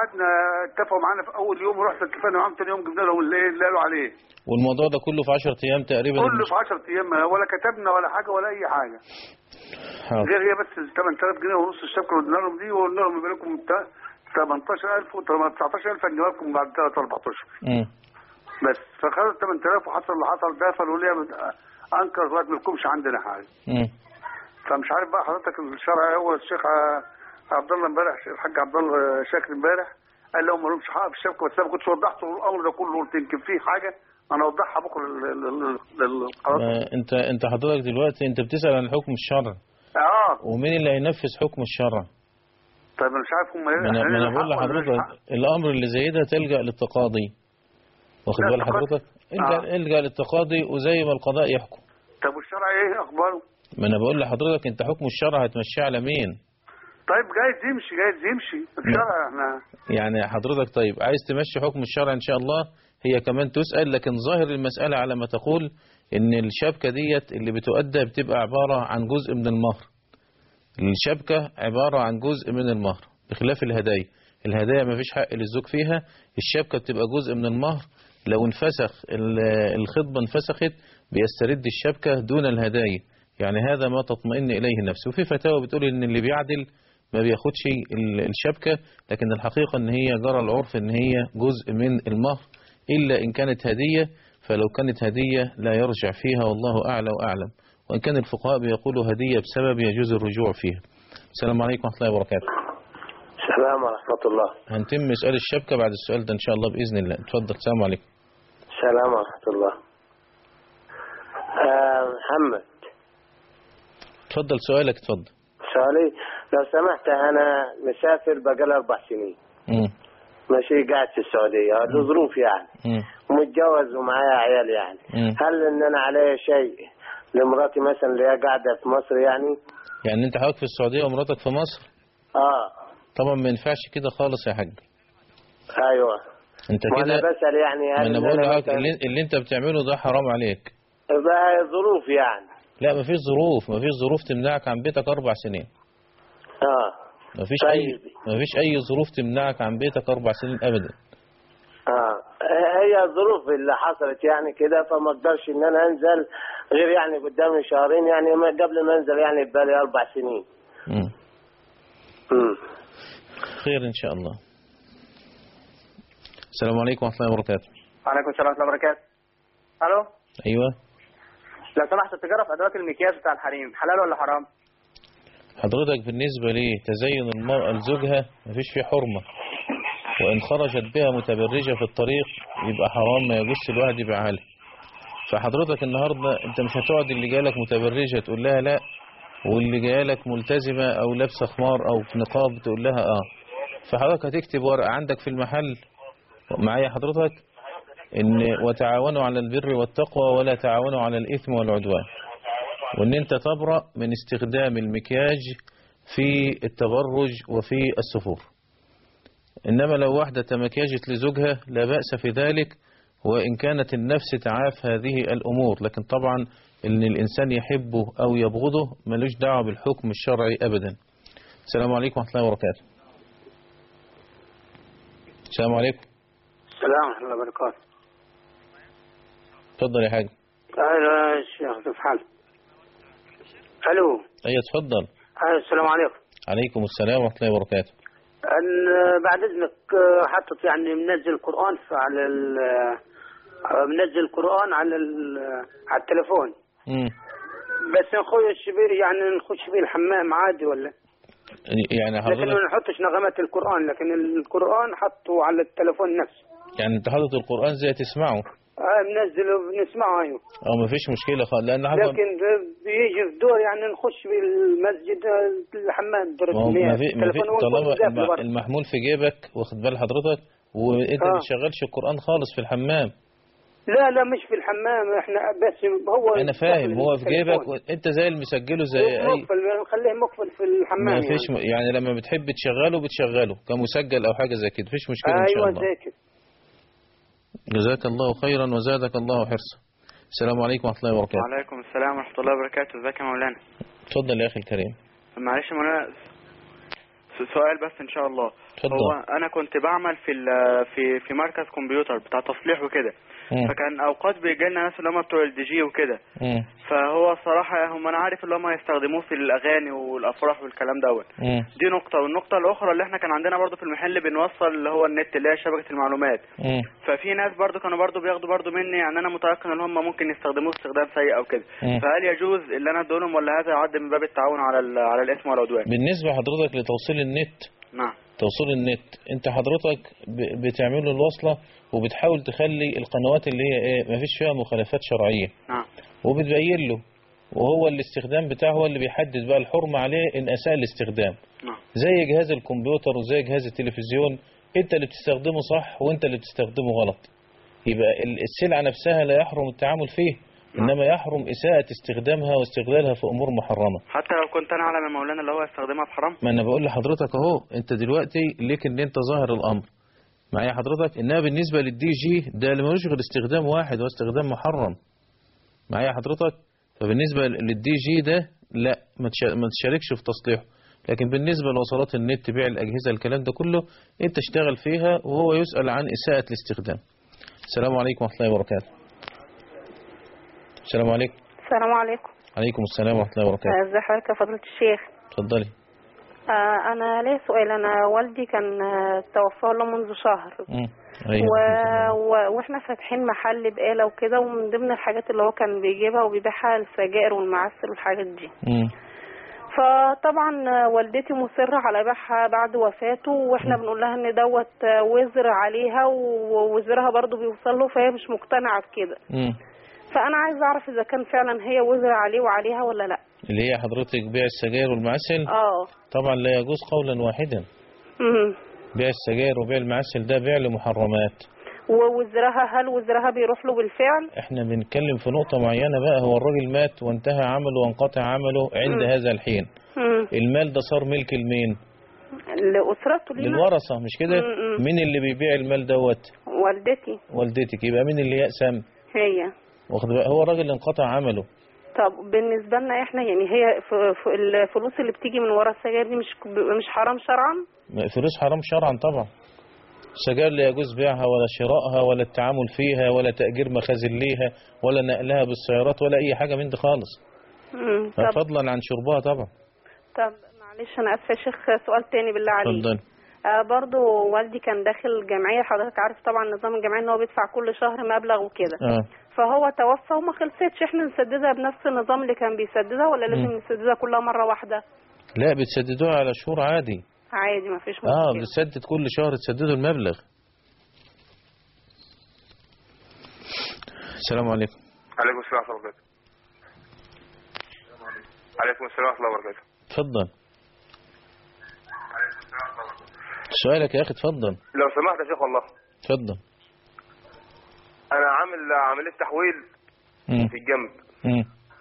قعدنا اتفقوا معانا في اول يوم ورحنا اتفقنا معاهم ثاني يوم جبنا لهم اللي اللي قالوا عليه والموضوع ده كله في 10 ايام تقريبا كله في 10 ايام ولا كتبنا ولا حاجه ولا اي حاجه حاضر. غير هي بس ال 8000 جنيه ونص الشبكه اللي ادينا لهم دي وقلنا لهم يبقى لكم بتاع 18000 و 19000 هنجيبها لكم بعد 3 4 اشهر مم. بس فخدوا ال 8000 وحصل اللي حصل ده فقالوا لي انكر دلوقتي ما لكمش عندنا حاجه مم. فمش عارف بقى حضرتك الشرع هو الشيخ ع- عبد الله امبارح الحاج عبد الله شاكر امبارح قال لهم ما لهمش حق في الشبكه بس انا ما كنتش وضحت الامر ده كله قلت يمكن في حاجه انا اوضحها بكره لل- لل- لل- للقناه آه، انت انت حضرتك دلوقتي انت بتسأل عن حكم الشرع اه ومين اللي هينفذ حكم الشرع طيب انا مش عارف هم ما انا ما أنا بقول لحضرتك الامر اللي زي ده تلجأ للتقاضي واخد لا، بال التقاضي- حضرتك الجأ آه. الجأ للتقاضي وزي ما القضاء يحكم طب والشرع ايه اخباره؟ ما انا بقول لحضرتك انت حكم الشرع هتمشيه على مين طيب جايز يمشي جايز يمشي الشرع احنا يعني حضرتك طيب عايز تمشي حكم الشرع ان شاء الله هي كمان تسأل لكن ظاهر المسألة على ما تقول ان الشبكة ديت اللي بتؤدى بتبقى عبارة عن جزء من المهر الشبكة عبارة عن جزء من المهر بخلاف الهدايا الهدايا ما فيش حق للزوج فيها الشبكة بتبقى جزء من المهر لو انفسخ ال- الخطبة انفسخت بيسترد الشبكة دون الهدايا يعني هذا ما تطمئن إليه النفس وفي فتاوى بتقول إن اللي بيعدل ما بياخدش ال- الشبكة لكن الحقيقة إن هي جرى العرف إن هي جزء من المهر إلا إن كانت هدية فلو كانت هدية لا يرجع فيها والله أعلى وأعلم وإن كان الفقهاء بيقولوا هدية بسبب يجوز الرجوع فيها السلام عليكم ورحمة الله وبركاته السلام ورحمة الله هنتم سؤال الشبكة بعد السؤال ده إن شاء الله بإذن الله اتفضل السلام عليكم السلام ورحمة الله آه محمد اتفضل سؤالك اتفضل سؤالي لو سمحت أنا مسافر بقالي أربع سنين مم. ماشي قاعد في السعودية لظروف يعني مم. ومتجوز ومعايا عيال يعني مم. هل إن أنا علي شيء لمراتي مثلا اللي هي قاعدة في مصر يعني يعني انت حضرتك في السعودية ومراتك في مصر آه طبعا ما ينفعش كده خالص يا حاج أيوه انت وأنا كده بسأل يعني ما هل انا إن بقول لحضرتك مثلاً- اللي, اللي انت بتعمله ده حرام عليك بقى ظروف يعني لا ما فيش ظروف ما فيش ظروف تمنعك عن بيتك اربع سنين آه ما فيش طيب. اي ما فيش اي ظروف تمنعك عن بيتك اربع سنين ابدا آه هي الظروف اللي حصلت يعني كده فما اقدرش ان انا انزل غير يعني قدامي شهرين يعني ما قبل ما انزل يعني بقالي اربع سنين مم. امم خير ان شاء الله السلام عليكم ورحمة الله وبركاته وعليكم السلام ورحمة الله وبركاته. ألو ايوه لو سمحت التجارة في أدوات المكياج بتاع الحريم حلال ولا حرام؟ حضرتك بالنسبة لتزين المرأة لزوجها مفيش فيه حرمة وإن خرجت بها متبرجة في الطريق يبقى حرام ما يجوز الواحد يبيعها لها فحضرتك النهاردة انت مش هتقعد اللي جالك متبرجة تقول لها لا واللي جالك ملتزمة او لابسة خمار او في نقاب تقول لها اه فحضرتك هتكتب ورقة عندك في المحل معايا حضرتك ان وتعاونوا على البر والتقوى ولا تعاونوا على الاثم والعدوان وان انت تبرأ من استخدام المكياج في التبرج وفي السفور انما لو واحدة تمكياجت لزوجها لا بأس في ذلك وإن كانت النفس تعاف هذه الأمور لكن طبعا إن الإنسان يحبه أو يبغضه ملوش دعوة بالحكم الشرعي أبدا السلام عليكم ورحمة الله وبركاته السلام عليكم السلام ورحمة الله وبركاته اتفضل يا حاج أهلا يا شيخ كيف حالك؟ ألو أيوة اتفضل أهلا السلام عليكم عليكم السلام ورحمة الله وبركاته أن بعد إذنك آه، حطت يعني منزل القرآن على ال آه، منزل القرآن على ال- على التليفون مم. بس أخوي الشبير يعني نخش بيه الحمام عادي ولا يعني لكن ما حضرتك نحطش نغمات القرآن لكن القرآن حطه على التليفون نفسه يعني انت حاطط القرآن زي تسمعه آه منزله بنسمعه أيوه أو ما فيش مشكلة خالص لأن حضرتك لكن بيجي في دور يعني نخش بالمسجد آه، الحمام دور ما هو ما المياه في ما في التليفون هو طالما يكون الم- قافل برضه. المحمول في جيبك واخد بال حضرتك وانت آه. ما بتشغلش القرآن خالص في الحمام لا لا مش في الحمام احنا بس هو انا فاهم هو في التليفون. جيبك وانت زي اللي مسجله زي اي مقفل خليه مقفل في الحمام ما فيش م- يعني لما بتحب تشغله بتشغله كمسجل او حاجه زي كده مفيش مشكله يعني. ان شاء ايوه الله زي كده جزاك الله خيرا وزادك الله حرصا السلام عليكم ورحمه الله وبركاته وعليكم السلام ورحمة الله وبركاته ازيك يا مولانا اتفضل يا اخي الكريم معلش يا مولانا س- سؤال بس ان شاء الله اتفضل هو انا كنت بعمل في ال- في في مركز كمبيوتر بتاع تصليح وكده مم. فكان اوقات بيجي لنا ناس اللي هم بتوع الدي جي وكده مم. فهو صراحة هم انا عارف اللي هم هيستخدموه في الاغاني والافراح والكلام دوت مم. دي نقطة والنقطة الأخرى اللي احنا كان عندنا برضو في المحل بنوصل اللي هو النت اللي هي شبكة المعلومات مم. ففي ناس برضو كانوا برضو بياخدوا برضو مني يعني أنا متيقن إن هم ممكن يستخدموه استخدام سيء أو كده مم. فهل يجوز اللي أنا أدولهم ولا هذا يعد من باب التعاون على ال- على الإثم والعدوان؟ بالنسبة حضرتك لتوصيل النت نعم توصيل النت انت حضرتك ب- بتعمل له الوصلة وبتحاول تخلي القنوات اللي هي ايه مفيش فيها مخالفات شرعية نعم وبتبين له وهو الاستخدام بتاعه هو اللي بيحدد بقى الحرمة عليه ان اساء الاستخدام نعم زي جهاز الكمبيوتر وزي جهاز التلفزيون انت اللي بتستخدمه صح وانت اللي بتستخدمه غلط يبقى ال- السلعة نفسها لا يحرم التعامل فيه انما يحرم اساءة استخدامها واستغلالها في امور محرمة حتى لو كنت أنا أعلم يا مولانا اللي هو يستخدمها في حرام؟ ما انا بقول لحضرتك اهو انت دلوقتي ليك ان انت ظاهر الامر معايا حضرتك انما بالنسبة للدي جي ده اللي ملوش غير استخدام واحد هو استخدام محرم معايا حضرتك فبالنسبة للدي جي ده لا ما تشا- ما تشاركش في تصليحه لكن بالنسبة لوصلات النت بيع الأجهزة الكلام ده كله انت اشتغل فيها وهو يسأل عن إساءة الاستخدام السلام عليكم ورحمة الله وبركاته السلام عليكم السلام عليكم عليكم السلام ورحمة الله وبركاته ازي حضرتك يا فضيلة الشيخ اتفضلي آه انا ليا سؤال انا والدي كان آه، توفى له منذ شهر مم. أيوة. و... و... واحنا فاتحين محل بقالة وكده ومن ضمن الحاجات اللي هو كان بيجيبها وبيبيعها السجائر والمعسل والحاجات دي مم. فطبعا آه، والدتي مصرة على بيعها بعد وفاته واحنا بنقول لها ان دوت آه، وزر عليها ووزرها برضو بيوصل له فهي مش مقتنعة بكده مم. فانا عايزة اعرف اذا كان فعلا هي وزر عليه وعليها ولا لا اللي هي حضرتك بيع السجاير والمعسل اه طبعا لا يجوز قولا واحدا مم. بيع السجاير وبيع المعسل ده بيع لمحرمات ووزرها هل وزرها بيروح له بالفعل احنا بنتكلم في نقطة معينة بقى هو الراجل مات وانتهى عمله وانقطع عمله عند مم. هذا الحين مم. المال ده صار ملك لمين لأسرته لينا للورثة مش كده مم، مم. مين اللي بيبيع المال دوت والدتي والدتك يبقى مين اللي يقسم هي واخد بالك؟ هو الراجل اللي انقطع عمله طب بالنسبة لنا احنا يعني هي ف- ف- الفلوس اللي بتيجي من ورا السجاير دي مش مش حرام شرعا فلوس حرام شرعا طبعا السجاير لا يجوز بيعها ولا شرائها ولا التعامل فيها ولا تأجير مخازن ليها ولا نقلها بالسيارات ولا أي حاجة من دي خالص مم. طب فضلا عن شربها طبعا طب معلش انا اسفه يا شيخ سؤال تاني بالله عليك اتفضل آه برضو والدي كان داخل جمعيه حضرتك عارف طبعا نظام الجمعيه ان هو بيدفع كل شهر مبلغ وكده اه فهو توفى وما خلصتش احنا نسددها بنفس النظام اللي كان بيسددها ولا لازم مم. نسددها كلها مره واحده لا بتسددوها على شهور عادي عادي ما فيش مشكله اه بتسدد كل شهر تسددوا المبلغ السلام عليكم عليكم السلام ورحمة الله وبركاته عليكم السلام ورحمة الله وبركاته اتفضل سؤالك يا اخي اتفضل لو سمحت يا شيخ والله اتفضل أنا عامل عملية تحويل مم. في الجنب مم.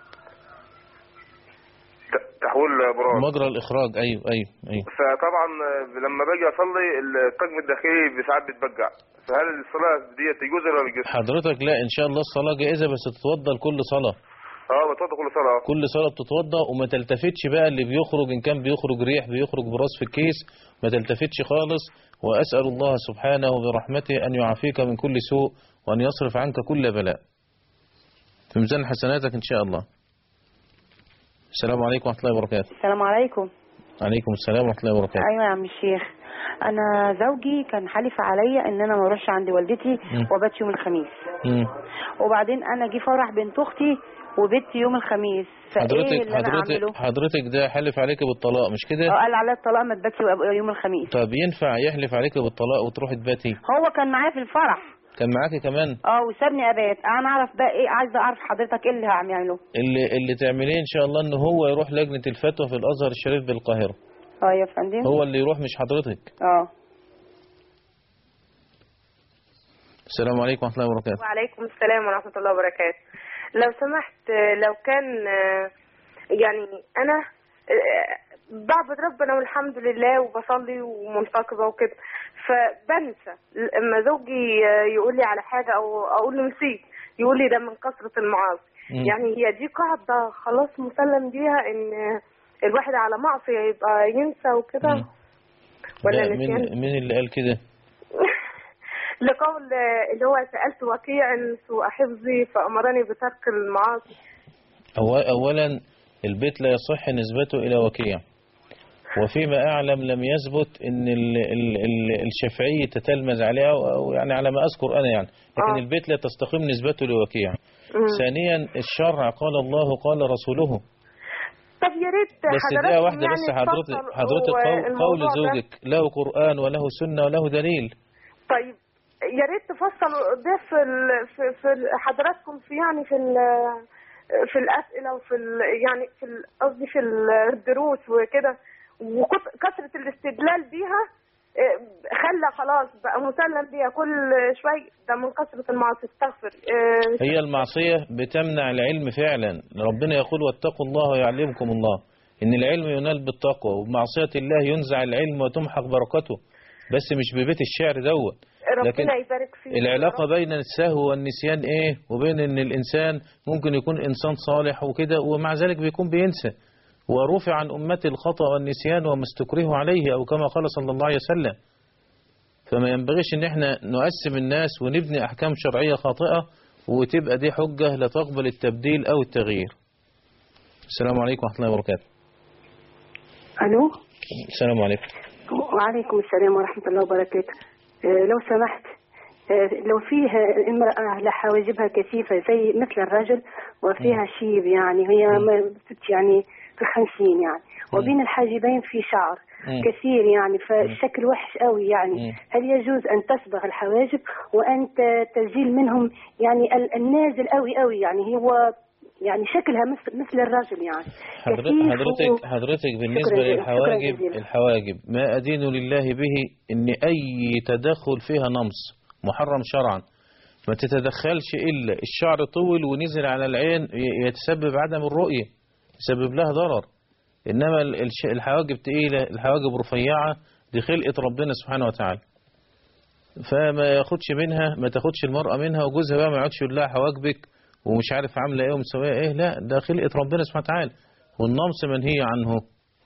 ت- تحويل براز مجرى الاخراج ايوه ايوه ايوه فطبعا لما باجي أصلي الطقم الداخلي ساعات بتبقع فهل الصلاة دي تجوز ولا ما تجوز؟ حضرتك لا ان شاء الله الصلاه جائزه بس تتوضا لكل صلاه اه بتوضى كل صلاة كل صلاه بتتوضا وما تلتفتش بقى اللي بيخرج ان كان بيخرج ريح بيخرج براس في الكيس ما تلتفتش خالص واسال الله سبحانه برحمته ان يعافيك من كل سوء وان يصرف عنك كل بلاء في ميزان حسناتك ان شاء الله السلام عليكم ورحمه الله وبركاته السلام عليكم عليكم السلام ورحمه الله وبركاته ايوه يا عم الشيخ انا زوجي كان حالف عليا ان انا ما اروحش عند والدتي وبات يوم الخميس مم. وبعدين انا جه فرح بنت اختي وبت يوم الخميس فايه حضرتك اللي انا حضرتك اعمله حضرتك ده حلف عليك بالطلاق مش كده اه قال عليا الطلاق ما تباتي يوم الخميس طب ينفع يحلف عليك بالطلاق وتروحي تباتي هو كان معايا في الفرح كان معاكي كمان اه وسابني ابات انا اعرف بقى ايه عايزه اعرف حضرتك ايه اللي هعمله اللي اللي تعمليه ان شاء الله ان هو يروح لجنة الفتوى في الازهر الشريف بالقاهرة اه يا فندم هو اللي يروح مش حضرتك اه السلام عليكم ورحمة الله وبركاته وعليكم السلام ورحمة الله وبركاته لو سمحت آه، لو كان آه، يعني أنا آه، بعبد ربنا والحمد لله وبصلي ومنتقبة وكده فبنسى لما زوجي آه، يقول لي على حاجة أو أقول له نسيت يقول لي ده من كثرة المعاصي مم. يعني هي دي قاعدة خلاص مسلم بيها إن الواحد على معصية يبقى ينسى وكده ولا لا نسيان مين, مين اللي قال كده لقول اللي هو سألت وكيع سوء حفظي فأمرني بترك المعاصي أو أولا البيت لا يصح نسبته إلى وكيع وفيما أعلم لم يثبت أن ال ال ال الشافعي تتلمذ عليها أو أو يعني على ما أذكر أنا يعني لكن آه. البيت لا تستقيم نسبته لوكيع مم. ثانيا الشرع قال الله قال رسوله طب يا ريت بس حضراتكم دقيقة واحدة يعني بس حضرتك تفصلوا حضرتك قول, الموضوع قول ده. زوجك له قرآن وله سنة وله دليل طيب يا ريت تفصلوا ده في ال... في, في ال- حضراتكم في يعني في ال... في الأسئلة وفي ال... يعني في ال- قصدي في الدروس وكده وكثرة الاستدلال بيها آه، خلى خلاص بقى مسلم بيها كل شوي ده من كثرة المعاصي استغفر آه، هي المعصية بتمنع العلم فعلا ربنا يقول واتقوا الله ويعلمكم الله إن العلم ينال بالتقوى وبمعصية الله ينزع العلم وتمحق بركته بس مش ببيت الشعر دوت لكن ربنا يبارك فيك العلاقة بين السهو والنسيان ايه وبين ان الانسان ممكن يكون انسان صالح وكده ومع ذلك بيكون بينسى ورفع عن امتي الخطأ والنسيان وما استكره عليه او كما قال صلى الله عليه وسلم فما ينبغيش ان احنا نقسم الناس ونبني احكام شرعية خاطئة وتبقى دي حجة لا تقبل التبديل او التغيير السلام عليكم ورحمة الله وبركاته الو السلام عليكم وعليكم السلام ورحمه الله وبركاته آه، لو سمحت آه، لو فيها امرأة لها حواجبها كثيفة زي مثل الرجل وفيها شيب يعني هي ما بت- يعني في الخمسين يعني وبين الحاجبين في شعر مم. كثير يعني فالشكل وحش قوي يعني مم. هل يجوز أن تصبغ الحواجب وأن ت- تزيل منهم يعني ال- النازل قوي قوي يعني هو يعني شكلها مثل مثل الرجل يعني حضرتك كثيف حضرتك و- حضرتك بالنسبة شكراً جزيلاً، للحواجب شكراً جزيلاً. الحواجب ما أدين لله به إن أي تدخل فيها نمص محرم شرعا ما تتدخلش إلا الشعر طول ونزل على العين ي- يتسبب عدم الرؤية يسبب لها ضرر إنما ال- الش- الحواجب تقيلة الحواجب رفيعة دي خلقة ربنا سبحانه وتعالى فما ياخدش منها ما تاخدش المرأة منها وجوزها بقى ما يقعدش يقول لها حواجبك ومش عارف عاملة ايه ومسوية ايه لا ده خلقة ربنا سبحانه وتعالى والنمص منهي عنه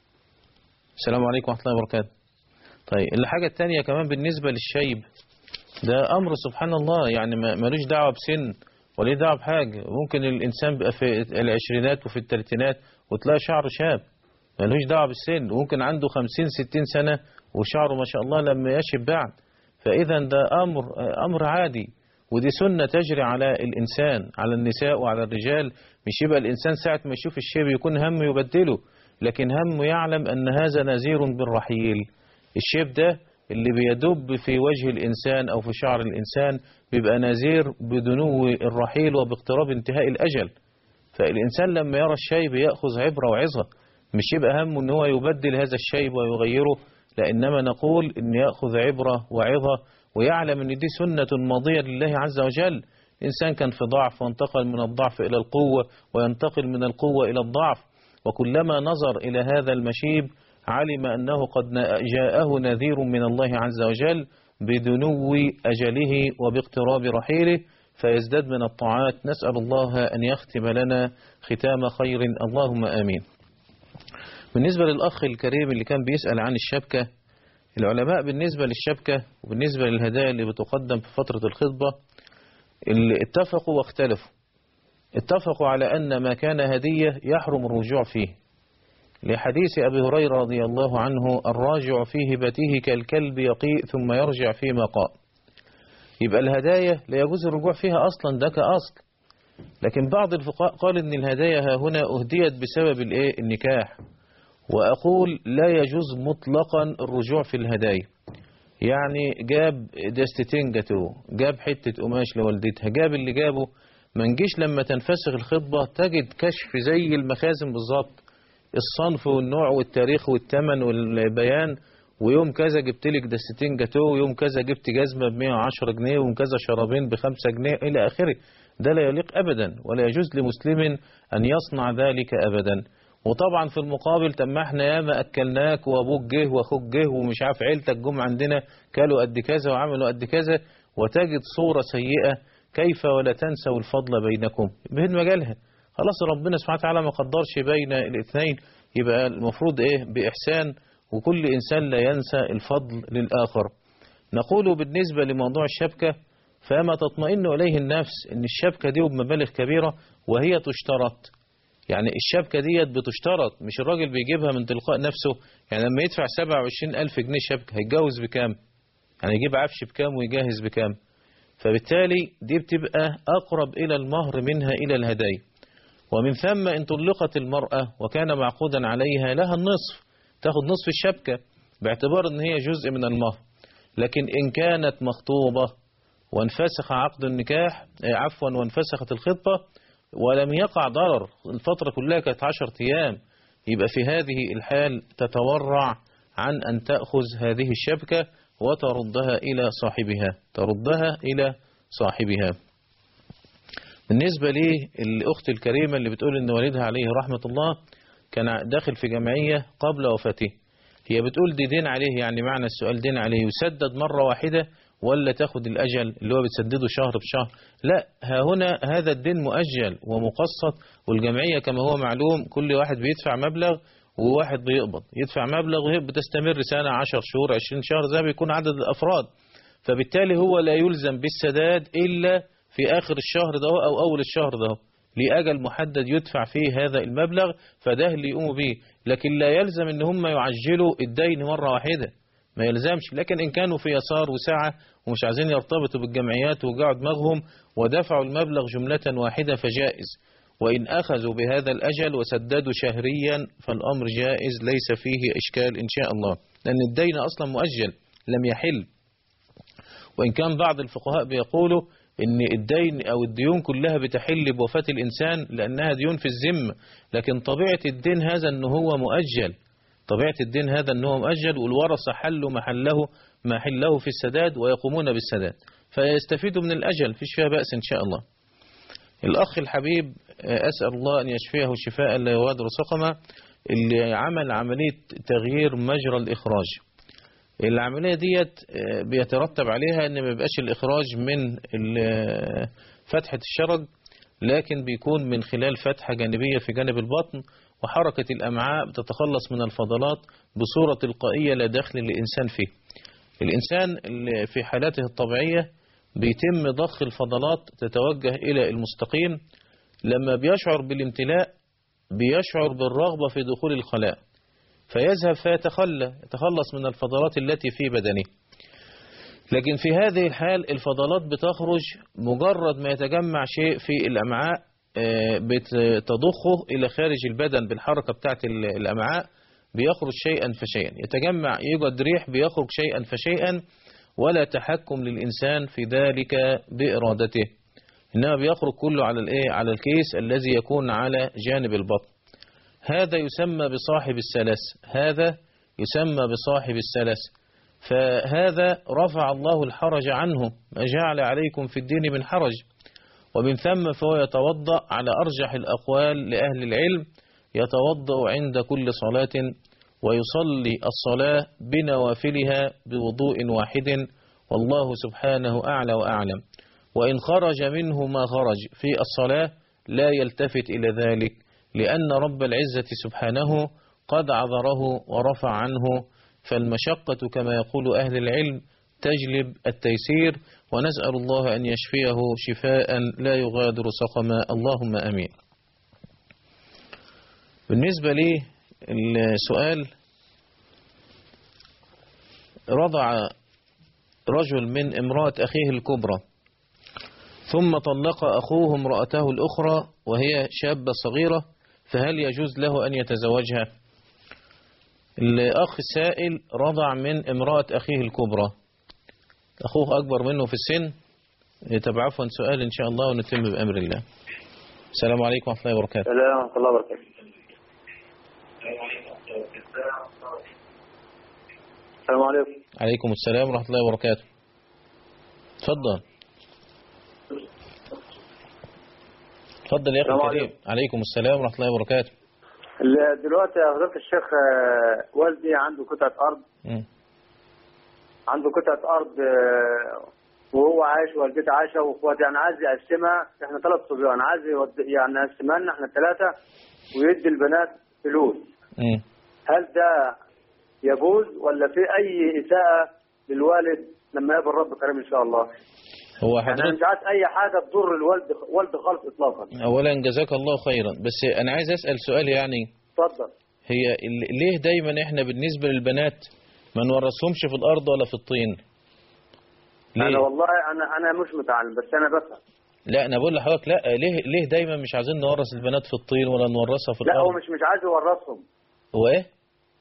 السلام عليكم ورحمة الله وبركاته طيب الحاجة التانية كمان بالنسبة للشيب ده أمر سبحان الله يعني ما- ملوش دعوة بسن ولا دعوة بحاجة ممكن الإنسان بيبقى في العشرينات وفي الثلاثينات وتلاقي شعره شاب ملوش دعوة بالسن وممكن عنده خمسين ستين سنة وشعره ما شاء الله لم يشب بعد فإذا ده أمر أمر عادي ودي سنة تجري على الإنسان على النساء وعلى الرجال مش يبقى الإنسان ساعة ما يشوف الشيب يكون هم يبدله لكن هم يعلم أن هذا نذير بالرحيل الشيب ده اللي بيدب في وجه الإنسان أو في شعر الإنسان بيبقى نذير بدنو الرحيل وباقتراب انتهاء الأجل فالإنسان لما يرى الشيب يأخذ عبرة وعظة مش يبقى همه أن هو يبدل هذا الشيب ويغيره لإنما نقول أن يأخذ عبرة وعظة ويعلم أن دي سنة ماضية لله عز وجل إنسان كان في ضعف وانتقل من الضعف إلى القوة وينتقل من القوة إلى الضعف وكلما نظر إلى هذا المشيب علم أنه قد جاءه نذير من الله عز وجل بدنو أجله وباقتراب رحيله فيزداد من الطاعات نسأل الله أن يختم لنا ختام خير اللهم آمين بالنسبة للأخ الكريم اللي كان بيسأل عن الشبكة العلماء بالنسبة للشبكة وبالنسبة للهدايا اللي بتقدم في فترة الخطبة اللي اتفقوا واختلفوا اتفقوا على أن ما كان هدية يحرم الرجوع فيه لحديث أبي هريرة رضي الله عنه الراجع في هبته كالكلب يقيء ثم يرجع فيما قاء يبقى الهدايا لا يجوز الرجوع فيها أصلا ده كأصل لكن بعض الفقهاء قال ان الهدايا ها هنا أهديت بسبب الايه النكاح وأقول لا يجوز مطلقا الرجوع في الهدايا يعني جاب دستتين جاتوه جاب حتة قماش لوالدتها جاب اللي جابه ما نجيش لما تنفسخ الخطبة تجد كشف زي المخازن بالظبط الصنف والنوع والتاريخ والثمن والبيان ويوم كذا جبت لك دستتين جاتوه ويوم كذا جبت جزمة ب 110 جنيه ويوم كذا شرابين ب 5 جنيه إلى آخره ده لا يليق أبدا ولا يجوز لمسلم أن يصنع ذلك أبدا وطبعا في المقابل طب ما احنا ياما اكلناك وابوك جه واخوك جه ومش عارف عيلتك جم عندنا كلوا قد كذا وعملوا قد كذا وتجد صورة سيئة كيف ولا تنسوا الفضل بينكم بهن مجالها خلاص ربنا سبحانه وتعالى ما قدرش بين الاثنين يبقى المفروض ايه بإحسان وكل إنسان لا ينسى الفضل للآخر نقول بالنسبة لموضوع الشبكة فما تطمئن إليه النفس أن الشبكة دي بمبالغ كبيرة وهي تشترط يعني الشبكة ديت بتشترط مش الراجل بيجيبها من تلقاء نفسه يعني لما يدفع 27 ألف جنيه شبكة هيتجوز بكام يعني يجيب عفش بكام ويجهز بكام فبالتالي دي بتبقى أقرب إلى المهر منها إلى الهدايا ومن ثم إن طلقت المرأة وكان معقودا عليها لها النصف تاخد نصف الشبكة باعتبار أن هي جزء من المهر لكن إن كانت مخطوبة وانفسخ عقد النكاح عفوا وانفسخت الخطبة ولم يقع ضرر الفترة كلها كانت عشر أيام يبقى في هذه الحال تتورع عن أن تأخذ هذه الشبكة وتردها إلى صاحبها تردها إلى صاحبها بالنسبة لي الأخت الكريمة اللي بتقول أن والدها عليه رحمة الله كان داخل في جمعية قبل وفاته هي بتقول دي دين عليه يعني معنى السؤال دين عليه يسدد مرة واحدة ولا تاخد الأجل اللي هو بتسدده شهر بشهر لا ها هنا هذا الدين مؤجل ومقسط والجمعية كما هو معلوم كل واحد بيدفع مبلغ وواحد بيقبض يدفع مبلغ وهي بتستمر سنة عشر شهور عشرين شهر زي ما بيكون عدد الأفراد فبالتالي هو لا يلزم بالسداد إلا في آخر الشهر ده أو أول الشهر ده لأجل محدد يدفع فيه هذا المبلغ فده اللي يقوموا به لكن لا يلزم ان هم يعجلوا الدين مرة واحدة ما يلزمش لكن إن كانوا في يسار وسعة ومش عايزين يرتبطوا بالجمعيات وقعوا دماغهم ودفعوا المبلغ جملة واحدة فجائز وإن أخذوا بهذا الأجل وسددوا شهريا فالأمر جائز ليس فيه إشكال إن شاء الله لأن الدين أصلا مؤجل لم يحل وإن كان بعض الفقهاء بيقولوا ان الدين او الديون كلها بتحل بوفاة الانسان لانها ديون في الذمة لكن طبيعة الدين هذا ان هو مؤجل طبيعة الدين هذا ان هو مؤجل والورثة حلوا محله محله في السداد ويقومون بالسداد فيستفيدوا من الاجل فيش فيها بأس ان شاء الله الاخ الحبيب اسأل الله ان يشفيه شفاء لا يغادر سقما اللي عمل عملية تغيير مجرى الاخراج العملية ديت بيترتب عليها ان ما يبقاش الاخراج من فتحة الشرج لكن بيكون من خلال فتحة جانبية في جانب البطن وحركة الامعاء بتتخلص من الفضلات بصورة تلقائية لا دخل للإنسان فيه الإنسان اللي في حالاته الطبيعية بيتم ضخ الفضلات تتوجه إلى المستقيم لما بيشعر بالامتلاء بيشعر بالرغبة في دخول الخلاء فيذهب فيتخلى يتخلص من الفضلات التي في بدنه لكن في هذه الحال الفضلات بتخرج مجرد ما يتجمع شيء في الأمعاء بتضخه إلى خارج البدن بالحركة بتاعت الأمعاء بيخرج شيئا فشيئا يتجمع يوجد ريح بيخرج شيئا فشيئا ولا تحكم للإنسان في ذلك بإرادته إنما بيخرج كله على الإيه على الكيس الذي يكون على جانب البطن هذا يسمى بصاحب السلس هذا يسمى بصاحب السلس فهذا رفع الله الحرج عنه ما جعل عليكم في الدين من حرج ومن ثم فهو يتوضأ على أرجح الأقوال لأهل العلم يتوضأ عند كل صلاة ويصلي الصلاة بنوافلها بوضوء واحد والله سبحانه أعلى وأعلم وإن خرج منه ما خرج في الصلاة لا يلتفت إلى ذلك لأن رب العزة سبحانه قد عذره ورفع عنه فالمشقة كما يقول أهل العلم تجلب التيسير ونسأل الله أن يشفيه شفاء لا يغادر سقما اللهم أمين بالنسبة لي السؤال رضع رجل من امرأة أخيه الكبرى ثم طلق أخوه امرأته الأخرى وهي شابة صغيرة فهل يجوز له أن يتزوجها الأخ السائل رضع من امرأة أخيه الكبرى أخوه أكبر منه في السن طب عفوا سؤال إن شاء الله ونتم بأمر الله السلام عليكم ورحمة الله وبركاته السلام ورحمة الله وبركاته السلام عليكم عليكم السلام ورحمة الله وبركاته تفضل تفضل يا أخي السلام الكريم عليكم السلام ورحمة الله وبركاته ال- دلوقتي يا فضيلة الشيخ آه، والدي عنده قطعة أرض مم. عنده قطعة أرض آه، وهو عايش ووالدتي عايشة واخواتي يعني عايز يقسمها احنا ثلاث صبيان عايز يود- يعني يقسمها لنا احنا الثلاثة ويدي البنات فلوس مم. هل ده يجوز ولا في اي اساءه للوالد لما يقابل رب كريم ان شاء الله هو يعني انا حضرتك مش عايز اي حاجه تضر الوالد والد خالص اطلاقا اولا جزاك الله خيرا بس انا عايز اسال سؤال يعني اتفضل هي ال- ليه دايما احنا بالنسبه للبنات ما نورثهمش في الارض ولا في الطين انا ليه والله انا انا مش متعلم بس انا بفهم لا انا بقول لحضرتك لا ليه ليه دايما مش عايزين نورث البنات في الطين ولا نورثها في لا هو الارض مش مش عايز يورثهم هو ايه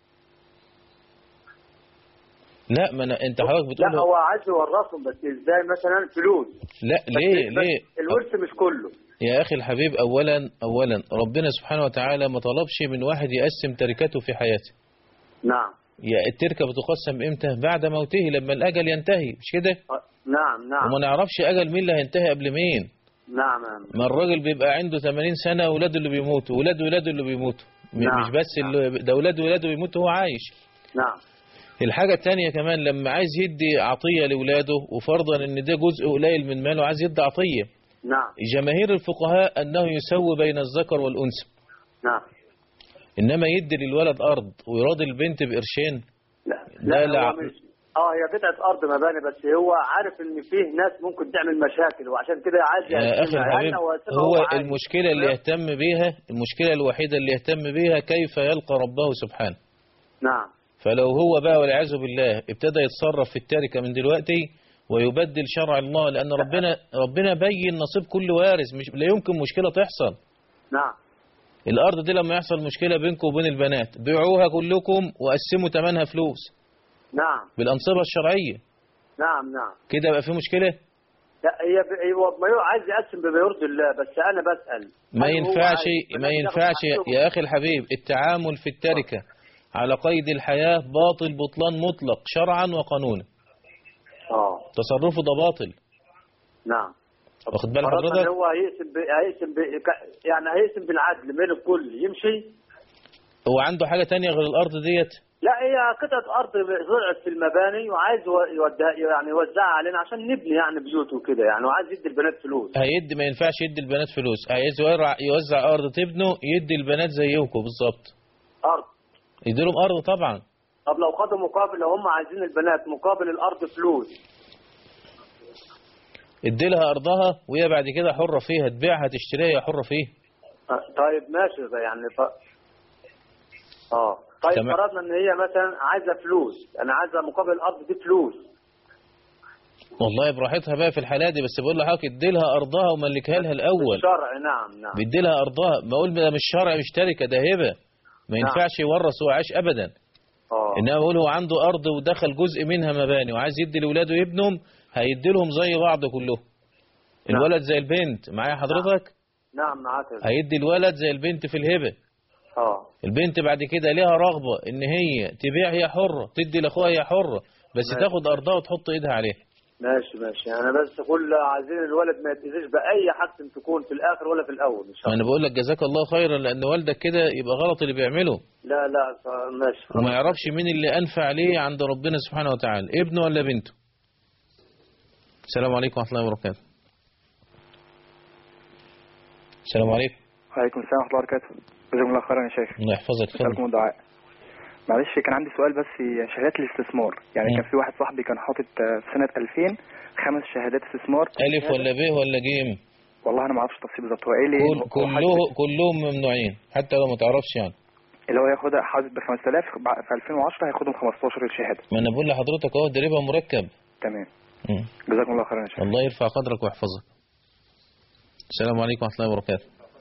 لا ما أنا انت حضرتك بتقول لا هو عايز يورثهم بس ازاي مثلا فلوس لا ليه بس ليه الورث مش كله يا اخي الحبيب اولا اولا ربنا سبحانه وتعالى ما طلبش من واحد يقسم تركته في حياته نعم يا التركه بتقسم امتى بعد موته لما الاجل ينتهي مش كده نعم نعم وما نعرفش اجل مين اللي هينتهي قبل مين نعم نعم ما الراجل بيبقى عنده 80 سنه ولاده اللي بيموتوا ولاد ولاده اللي بيموتوا م- نعم، مش بس اللي ده ولاد ولاده بيموتوا وهو عايش نعم الحاجة التانية كمان لما عايز يدي عطية لولاده وفرضا ان ده جزء قليل من ماله عايز يدي عطية نعم جماهير الفقهاء انه يسوي بين الذكر والانثى نعم انما يدي للولد ارض ويراضي البنت بقرشين لا لا لا لا هو مش اه هي قطعه ارض مباني بس هو عارف ان فيه ناس ممكن تعمل مشاكل وعشان كده عايز يا اخي يقسمها. الحبيب يعني هو يقسمها هو عادي. المشكلة اللي يهتم بيها المشكلة الوحيدة اللي يهتم بيها كيف يلقى ربه سبحانه نعم فلو هو بقى والعياذ بالله ابتدى يتصرف في التركة من دلوقتي ويبدل شرع الله لأن ربنا ربنا بين نصيب كل وارث مش لا يمكن مشكلة تحصل نعم الأرض دي لما يحصل مشكلة بينكم وبين البنات بيعوها كلكم وقسموا ثمنها فلوس نعم بالأنصبة الشرعية نعم نعم كده بقى في مشكلة لا هي ب- هو ما يو- عايز يقسم بما يرضي الله بس انا بسال ما هل هو ينفعش عايز ما بنات ينفعش ياخد يا أخي الحبيب التعامل في التركة على قيد الحياة باطل بطلان مطلق شرعا وقانونا اه تصرفه ده باطل نعم واخد بال فرضنا حضرتك ان هو هيقسم ب... هيقسم ب... ك- يعني هيقسم بالعدل بين الكل يمشي هو عنده حاجة تانية غير الأرض ديت لا هي قطعة أرض زرعت في المباني وعايز يو- يودع يعني يوزعها علينا عشان نبني يعني بيوت وكده يعني وعايز يدي البنات فلوس هيدي ما ينفعش يدي البنات فلوس عايز يوزع يوزع أرض تبنه يدي البنات زيكم بالظبط أرض يديلهم أرض طبعا طب لو خدوا مقابل لو هم عايزين البنات مقابل الأرض فلوس ادي لها أرضها وهي بعد كده حرة فيها تبيعها تشتريها هي حرة فيها آه، طيب ماشي ده يعني ف... اه طيب تمام. فرضنا ان هي مثلا عايزه فلوس انا عايزه مقابل الارض دي فلوس والله براحتها بقى في الحالة دي بس بقول لحضرتك ادي لها أرضها وملكها لها الأول الشرع نعم نعم بيدي لها أرضها بقول ده مش شرع مش تركة ده هبة ما نعم. ينفعش يورث وهو عايش أبدا اه إنما بقول هو عنده أرض ودخل جزء منها مباني وعايز يدي لأولاده وابنهم هيدي لهم زي بعض كلهم نعم. الولد زي البنت معايا حضرتك نعم معاك هيدي الولد زي البنت في الهبة اه البنت بعد كده ليها رغبة ان هي تبيع هي حرة تدي لاخوها هي حرة بس ماشي. تاخد ارضها وتحط ايدها عليها ماشي ماشي انا بس كل عايزين الولد ما يتأذيش باي حاجه تكون في الاخر ولا في الاول ان شاء ما الله انا بقول لك جزاك الله خيرا لان والدك كده يبقى غلط اللي بيعمله لا لا ف- ماشي وما يعرفش مين اللي انفع ليه عند ربنا سبحانه وتعالى ابنه ولا بنته السلام عليكم ورحمة الله وبركاته السلام عليكم وعليكم السلام ورحمة الله وبركاته جزاكم الله خيرا يا شيخ الله يحفظك لكم اتفضل الدعاء معلش كان عندي سؤال بس شهادات الاستثمار يعني مم. كان في واحد صاحبي كان حاطط آه، في سنة 2000 خمس شهادات استثمار الف ولا ب ولا جيم والله انا ما اعرفش التفصيل بالظبط هو قال لي كل هو كله حاجة- كلهم ممنوعين حتى لو ما تعرفش يعني اللي هو ياخدها حاطط ب 5000 بع- في 2010 هياخدهم 15 الشهادة ما انا بقول لحضرتك اهو ده ربا مركب تمام مم. جزاكم الله خيرا يا شيخ الله يرفع قدرك ويحفظك السلام عليكم ورحمة الله وبركاته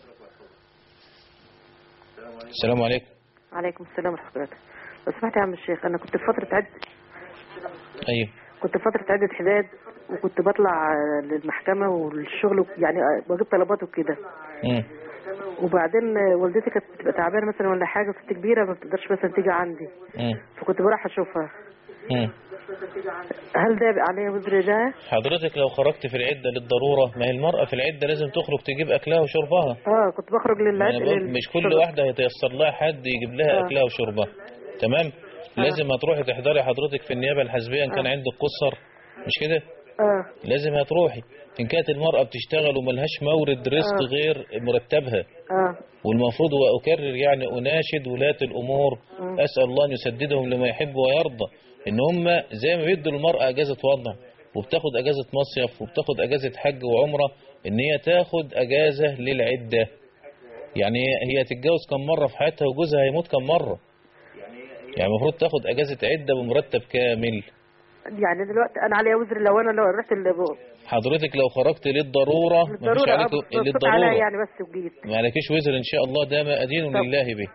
السلام عليكم عليكم السلام ورحمة الله وبركاته لو سمحت يا عم الشيخ أنا كنت في فترة عد ايوه كنت في فترة عدة حداد وكنت بطلع آه، للمحكمة والشغل وك- يعني آه، بجيب طلبات وكده مم. وبعدين آه، والدتي كانت بتبقى تعبانة مثلا ولا حاجة وست كبيرة ما بتقدرش مثلا تيجي عندي مم. فكنت بروح أشوفها مم. هل ده بقى عليا وزر ده؟ حضرتك لو خرجت في العدة للضرورة ما هي المرأة في العدة لازم تخرج تجيب أكلها وشربها اه كنت بخرج ما للعد أنا بقول لل- مش كل للشغل. واحدة هيتيسر لها حد يجيب لها آه. أكلها وشربها تمام لازم هتروحي تحضري حضرتك في النيابة الحزبية إن كان آه. عندك قصر مش كده اه لازم هتروحي إن كانت المرأة بتشتغل وملهاش مورد رزق آه. غير مرتبها اه والمفروض وأكرر يعني أناشد ولاة الأمور أسأل الله أن يسددهم لما يحب ويرضى إن هم زي ما بيدوا المرأة أجازة وضع وبتاخد أجازة مصيف وبتاخد أجازة حج وعمرة إن هي تاخد أجازة للعدة يعني هي تتجوز كم مرة في حياتها وجوزها هيموت كم مرة يعني المفروض تاخد أجازة عدة بمرتب كامل يعني دلوقتي انا عليا وزر لو انا لو رحت ال- حضرتك لو خرجت للضرورة مفيش الضروره عليك آه، بصيت عليا للضرورة يعني بس وجيت ما عليكيش وزر إن شاء الله ده ما أدين لله به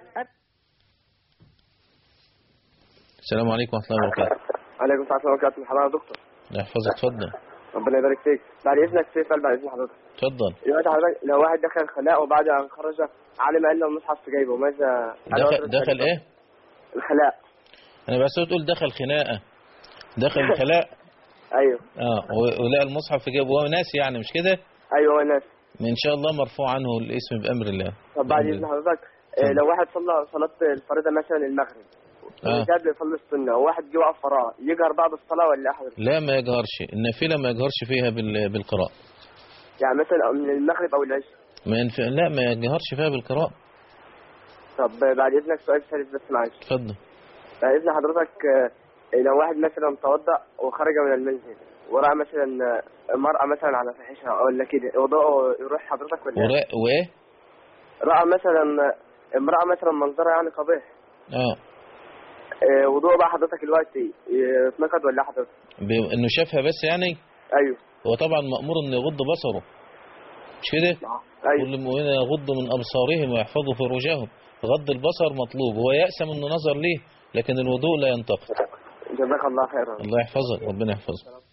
السلام عليكم ورحمة الله وبركاته عليكم السلام ورحمة الله وبركاته مرحبا يا دكتور يحفظك اتفضل ربنا يبارك فيك بعد إذنك في سؤال بعد إذن حضرتك اتفضل دلوقتي حضرتك لو واحد دخل الخلاء وبعد أن خرج علم أن المصحف في جيبه ماذا دخل, دخل ايه الخلاء انا بس تقول دخل خناقة دخل الخلاء أيوه اه و- ولقى المصحف في جيبه هو ناس يعني مش كده أيوه هو الناس ان شاء الله مرفوع عنه الاسم بامر الله طب بعد بأمر إذن الله. حضرتك آه، لو واحد صلى صلاة الفريضة مثلا المغرب آه. وزاد يصلي السنة وواحد جه وقف وراه يجهر بعد الصلاة ولا أحد لا ما يجهرش النافلة ما يجهرش فيها بال- بالقراءة يعني مثلا من المغرب أو العشاء ما ينف... لا ما يجهرش فيها بالقراءة طب بعد إذنك سؤال ثالث بس معلش اتفضل بعد إذن حضرتك آه، لو واحد مثلا توضأ وخرج من المنزل ورأى مثلا آه، مرأة مثلا على فاحشة ولا كده وضوءه يروح حضرتك ولا ورا... وايه رأى مثلا آه، امرأة مثلا منظرها يعني قبيح اه آه، وضوء بقى حضرتك دلوقتي آه، اتنقض ولا حضرتك ب... انه شافها بس يعني ايوه هو طبعا مأمور انه يغض بصره مش كده أيوة. كل المؤمنين يغضوا من ابصارهم ويحفظوا فروجهم غض البصر مطلوب هو يأسم انه نظر ليه لكن الوضوء لا ينتقد جزاك الله خيرا الله يحفظك ربنا يحفظك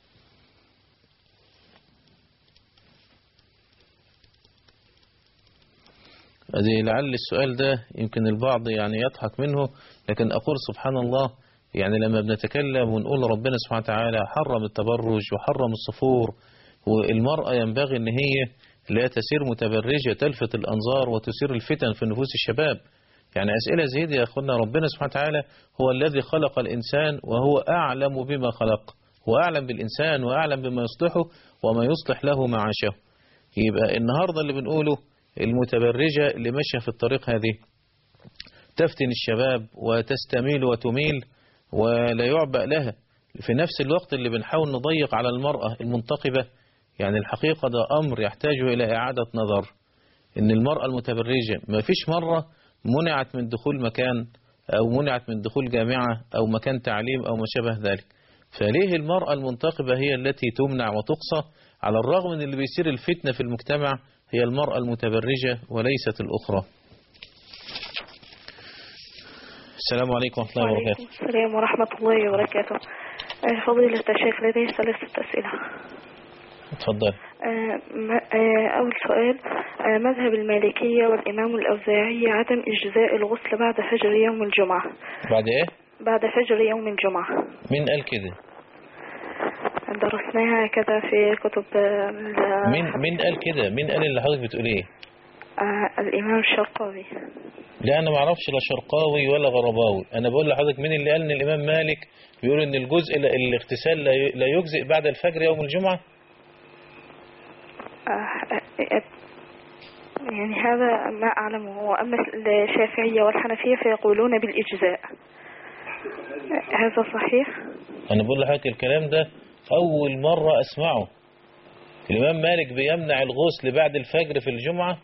ادي لعل السؤال ده يمكن البعض يعني يضحك منه لكن اقول سبحان الله يعني لما بنتكلم ونقول ربنا سبحانه وتعالى حرم التبرج وحرم الصفور والمرأة ينبغي ان هي لا تسير متبرجة تلفت الانظار وتثير الفتن في نفوس الشباب يعني أسئلة زي دي يا أخوانا ربنا سبحانه وتعالى هو الذي خلق الإنسان وهو أعلم بما خلق وأعلم بالإنسان وأعلم بما يصلحه وما يصلح له معاشه يبقى النهاردة اللي بنقوله المتبرجة اللي ماشية في الطريق هذه تفتن الشباب وتستميل وتميل ولا يعبأ لها في نفس الوقت اللي بنحاول نضيق على المرأة المنتقبة يعني الحقيقة ده أمر يحتاج إلى إعادة نظر إن المرأة المتبرجة ما فيش مرة منعت من دخول مكان أو منعت من دخول جامعة أو مكان تعليم أو ما شابه ذلك فليه المرأة المنتقبة هي التي تمنع وتقصى على الرغم من اللي بيصير الفتنة في المجتمع هي المرأة المتبرجة وليست الأخرى السلام عليكم ورحمة الله وعليكم وبركاته السلام ورحمة الله وبركاته آه، فضيلة الشيخ لدي ثلاثة أسئلة اتفضل آه، م- آه، أول سؤال آه، مذهب المالكية والإمام الأوزاعي عدم إجزاء الغسل بعد فجر يوم الجمعة بعد ايه بعد فجر يوم الجمعة مين قال كده درسناها كذا في كتب آه، ال- مين مين قال كده مين قال اللي حضرتك بتقول ايه آه، الإمام الشرقاوي لا انا ما اعرفش لا شرقاوي ولا غرباوي انا بقول لحضرتك مين اللي قال ان الامام مالك بيقول ان الجزء الاغتسال لا ي- لا يجزئ بعد الفجر يوم الجمعة آه، آه، يعني هذا ما أعلمه وأما الشافعية والحنفية فيقولون بالإجزاء آه، هذا صحيح؟ انا بقول لحضرتك الكلام ده اول مرة اسمعه الامام مالك بيمنع الغسل بعد الفجر في الجمعة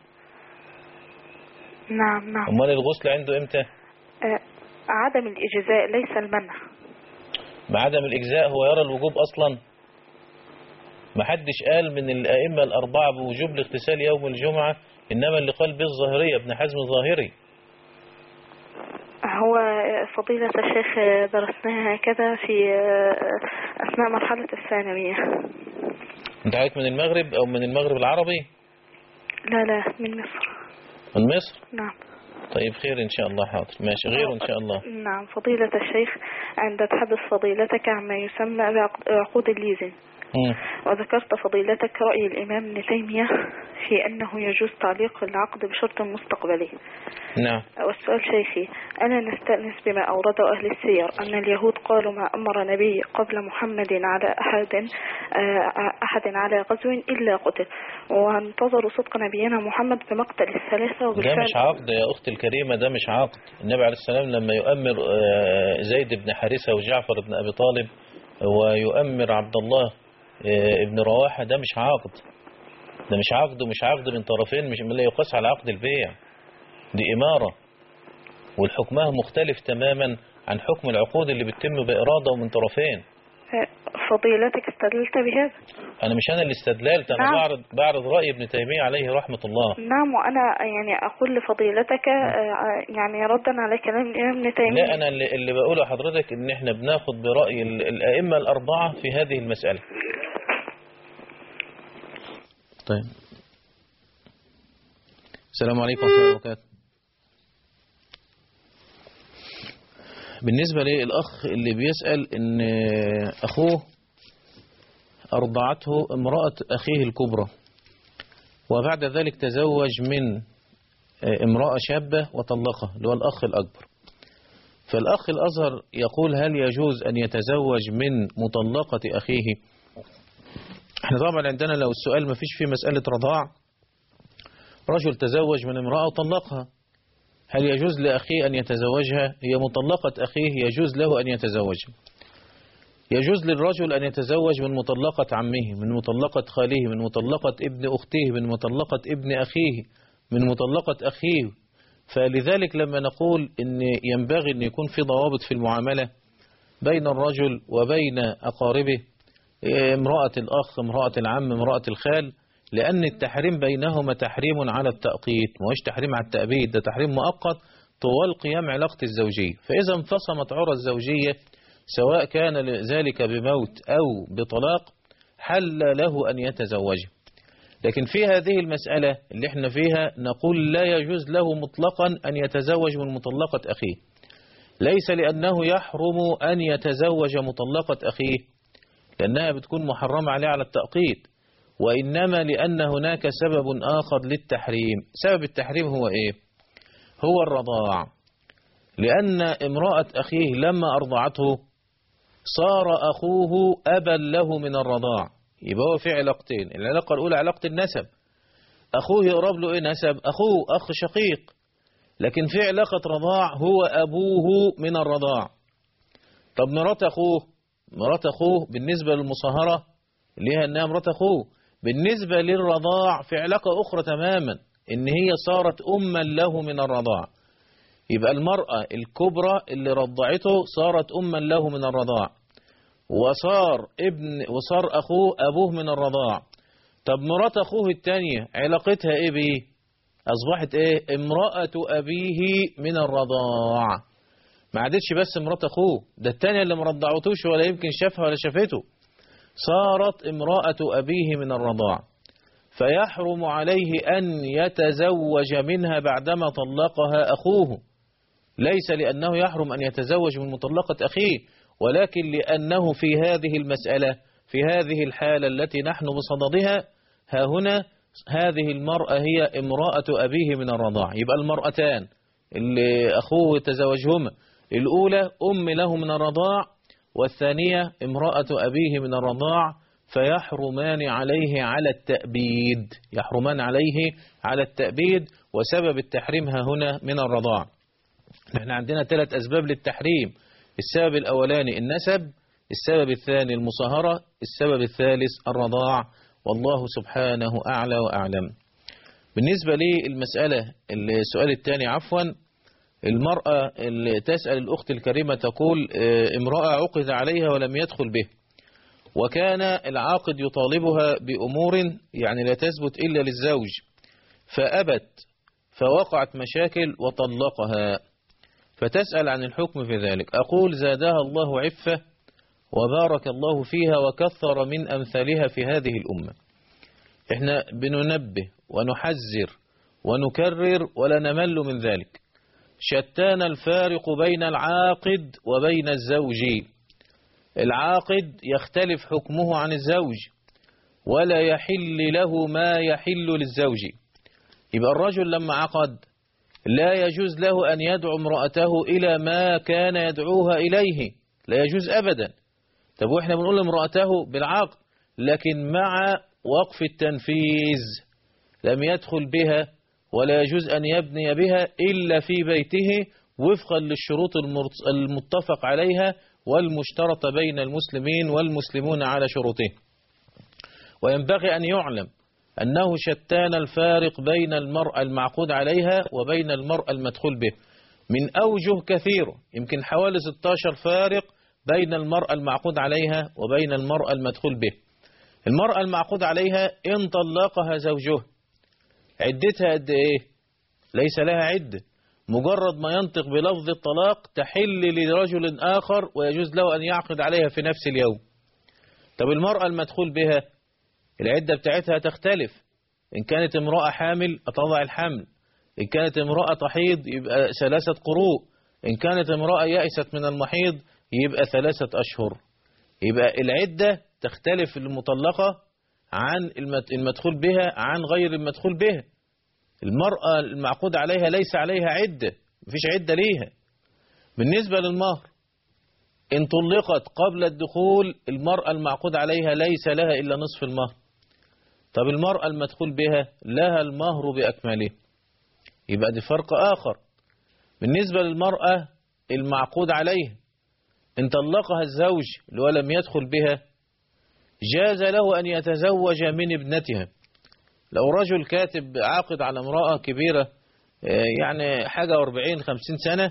نعم نعم امال الغسل عنده امتى آه، عدم الإجزاء ليس المنع مع عدم الاجزاء هو يرى الوجوب اصلا ما حدش قال من الائمة الاربعة بوجوب الاغتسال يوم الجمعة انما اللي قال به الظاهرية ابن حزم الظاهري هو فضيلة الشيخ درسناها كذا في أثناء مرحلة الثانوية انت حضرتك من المغرب او من المغرب العربي لا لا من مصر من مصر نعم طيب خير ان شاء الله حاضر ماشي غيره ان شاء الله نعم فضيلة الشيخ عند تحدث فضيلتك عما يسمى بعقد الليزنج مم. وذكرت فضيلتك رأي الإمام ابن تيمية في أنه يجوز تعليق العقد بشرط مستقبلي نعم والسؤال شيخي ألا نستأنس بما أورده أهل السير أن اليهود قالوا ما أمر نبي قبل محمد على أحد آه، أحد على غزو إلا قتل وانتظروا صدق نبينا محمد بمقتل الثلاثة ده وبالفعل مش عقد يا أختي الكريمة ده مش عقد النبي عليه السلام لما يؤمر آه، زيد بن حارثة وجعفر بن أبي طالب ويؤمر عبد الله آه، ابن رواحة ده مش عقد ده مش عقد ومش عقد من طرفين مش لا يقاس على عقد البيع دي إمارة والحكمها مختلف تماما عن حكم العقود اللي بتتم بإرادة ومن طرفين آه، فضيلتك استدلت بهذا أنا مش أنا اللي استدللت أنا نعم. بعرض بعرض رأي ابن تيمية عليه رحمة الله نعم وأنا يعني أقول لفضيلتك آه، يعني ردا على كلام الإمام ابن تيمية لا أنا اللي, اللي بقوله لحضرتك إن إحنا بناخد برأي ال- الأئمة الأربعة في هذه المسألة طيب السلام عليكم ورحمة الله وبركاته بالنسبة للأخ اللي بيسأل إن أخوه أرضعته امرأة أخيه الكبرى وبعد ذلك تزوج من امرأة شابة وطلقها اللي هو الأخ الأكبر فالأخ الأصغر يقول هل يجوز أن يتزوج من مطلقة أخيه احنا طبعا عندنا لو السؤال ما فيش فيه مسألة رضاع رجل تزوج من امرأة وطلقها هل يجوز لأخيه أن يتزوجها هي مطلقة أخيه يجوز له أن يتزوجها يجوز للرجل أن يتزوج من مطلقة عمه من مطلقة خاله من مطلقة ابن أخته من مطلقة ابن أخيه من مطلقة أخيه فلذلك لما نقول إن ينبغي أن يكون في ضوابط في المعاملة بين الرجل وبين أقاربه امرأة الأخ امرأة العم امرأة الخال لأن التحريم بينهما تحريم على التأقيت مش تحريم على التأبيد ده تحريم مؤقت طوال قيام علاقة الزوجية فإذا انفصمت عرى الزوجية سواء كان ذلك بموت أو بطلاق حل له أن يتزوجه لكن في هذه المسألة اللي احنا فيها نقول لا يجوز له مطلقا أن يتزوج من مطلقة أخيه ليس لأنه يحرم أن يتزوج مطلقة أخيه لأنها بتكون محرمة عليه على التأقيد وإنما لأن هناك سبب آخر للتحريم سبب التحريم هو إيه هو الرضاع لأن امرأة أخيه لما أرضعته صار أخوه أبا له من الرضاع يبقى هو في علاقتين العلاقة الأولى علاقة النسب أخوه يقرب له إيه نسب أخوه أخ شقيق لكن في علاقة رضاع هو أبوه من الرضاع طب مرات أخوه مرات أخوه بالنسبة للمصاهرة اللي هي أنها مرات أخوه بالنسبة للرضاع في علاقة أخرى تماما إن هي صارت أما له من الرضاع يبقى المرأة الكبرى اللي رضعته صارت أما له من الرضاع وصار ابن وصار أخوه أبوه من الرضاع طب مرات أخوه التانية علاقتها إيه بيه أصبحت إيه امرأة أبيه من الرضاع ما عادتش بس مرات أخوه ده التانية اللي مرضعتوش ولا يمكن شافها ولا شافته صارت امرأة أبيه من الرضاع فيحرم عليه أن يتزوج منها بعدما طلقها أخوه ليس لأنه يحرم أن يتزوج من مطلقة أخيه ولكن لأنه في هذه المسألة في هذه الحالة التي نحن بصددها ها هنا هذه المرأة هي امرأة أبيه من الرضاع يبقى المرأتان اللي أخوه تزوجهما الأولى أم له من الرضاع والثانية امرأة أبيه من الرضاع فيحرمان عليه على التأبيد يحرمان عليه على التأبيد وسبب التحريم ها هنا من الرضاع نحن عندنا ثلاث أسباب للتحريم السبب الأولاني النسب السبب الثاني المصاهرة السبب الثالث الرضاع والله سبحانه أعلى وأعلم بالنسبة للمسألة السؤال الثاني عفوا المرأة اللي تسأل الأخت الكريمة تقول امرأة عقد عليها ولم يدخل به وكان العاقد يطالبها بأمور يعني لا تثبت إلا للزوج فأبت فوقعت مشاكل وطلقها فتسأل عن الحكم في ذلك أقول زادها الله عفة وبارك الله فيها وكثر من أمثالها في هذه الأمة احنا بننبه ونحذر ونكرر ولا نمل من ذلك شتان الفارق بين العاقد وبين الزوج العاقد يختلف حكمه عن الزوج ولا يحل له ما يحل للزوج يبقى الرجل لما عقد لا يجوز له أن يدعو امرأته إلى ما كان يدعوها إليه لا يجوز أبدا طب وإحنا بنقول امرأته بالعقد لكن مع وقف التنفيذ لم يدخل بها ولا يجوز أن يبني بها إلا في بيته وفقا للشروط المرت- المتفق عليها والمشترطة بين المسلمين والمسلمون على شروطه وينبغي أن يعلم أنه شتان الفارق بين المرأة المعقود عليها وبين المرأة المدخول به من أوجه كثيرة يمكن حوالي 16 فارق بين المرأة المعقود عليها وبين المرأة المدخول به المرأة المعقود عليها إن طلقها زوجها عدتها قد إيه ليس لها عدة مجرد ما ينطق بلفظ الطلاق تحل لرجل آخر ويجوز له أن يعقد عليها في نفس اليوم طب المرأة المدخول بها العدة بتاعتها تختلف إن كانت امرأة حامل أتضع الحمل إن كانت امرأة تحيض يبقى ثلاثة قروء إن كانت امرأة يأست من المحيض يبقى ثلاثة أشهر يبقى العدة تختلف المطلقة عن المد- المدخول بها عن غير المدخول بها المرأة المعقود عليها ليس عليها عدة مفيش عدة ليها بالنسبة للمهر إن طلقت قبل الدخول المرأة المعقود عليها ليس لها إلا نصف المهر طب المرأة المدخول بها لها المهر بأكمله يبقى دي فرق آخر بالنسبة للمرأة المعقود عليها إن طلقها الزوج ولم يدخل بها جاز له أن يتزوج من ابنتها لو رجل كاتب عاقد على امرأة كبيرة آه، يعني حاجة واربعين خمسين سنة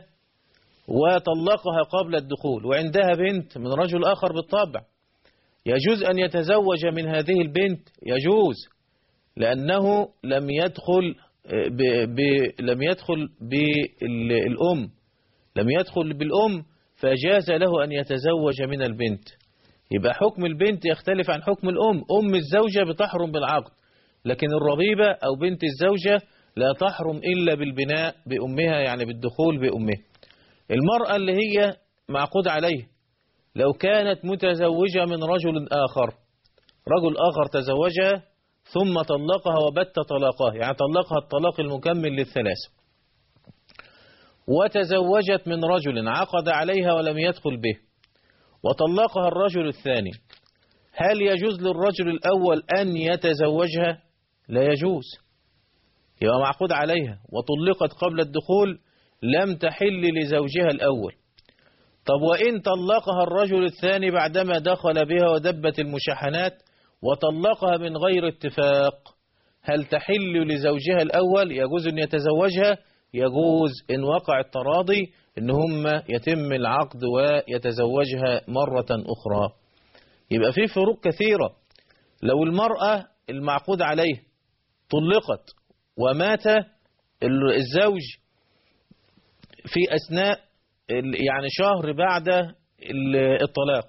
وطلقها قبل الدخول وعندها بنت من رجل آخر بالطبع يجوز أن يتزوج من هذه البنت يجوز لأنه لم يدخل آه، ب ب لم يدخل بالأم لم يدخل بالأم فجاز له أن يتزوج من البنت يبقى حكم البنت يختلف عن حكم الأم أم الزوجة بتحرم بالعقد لكن الربيبة أو بنت الزوجة لا تحرم إلا بالبناء بأمها يعني بالدخول بأمها المرأة اللي هي معقود عليه لو كانت متزوجة من رجل آخر رجل آخر تزوجها ثم طلقها وبت طلاقها يعني طلقها الطلاق المكمل للثلاث وتزوجت من رجل عقد عليها ولم يدخل به وطلقها الرجل الثاني هل يجوز للرجل الأول أن يتزوجها لا يجوز يبقى معقود عليها وطلقت قبل الدخول لم تحل لزوجها الأول طب وإن طلقها الرجل الثاني بعدما دخل بها ودبت المشاحنات وطلقها من غير اتفاق هل تحل لزوجها الأول يجوز أن يتزوجها يجوز إن وقع التراضي إن هم يتم العقد ويتزوجها مرة أخرى يبقى في فروق كثيرة لو المرأة المعقود عليه طلقت ومات الزوج في أثناء يعني شهر بعد الطلاق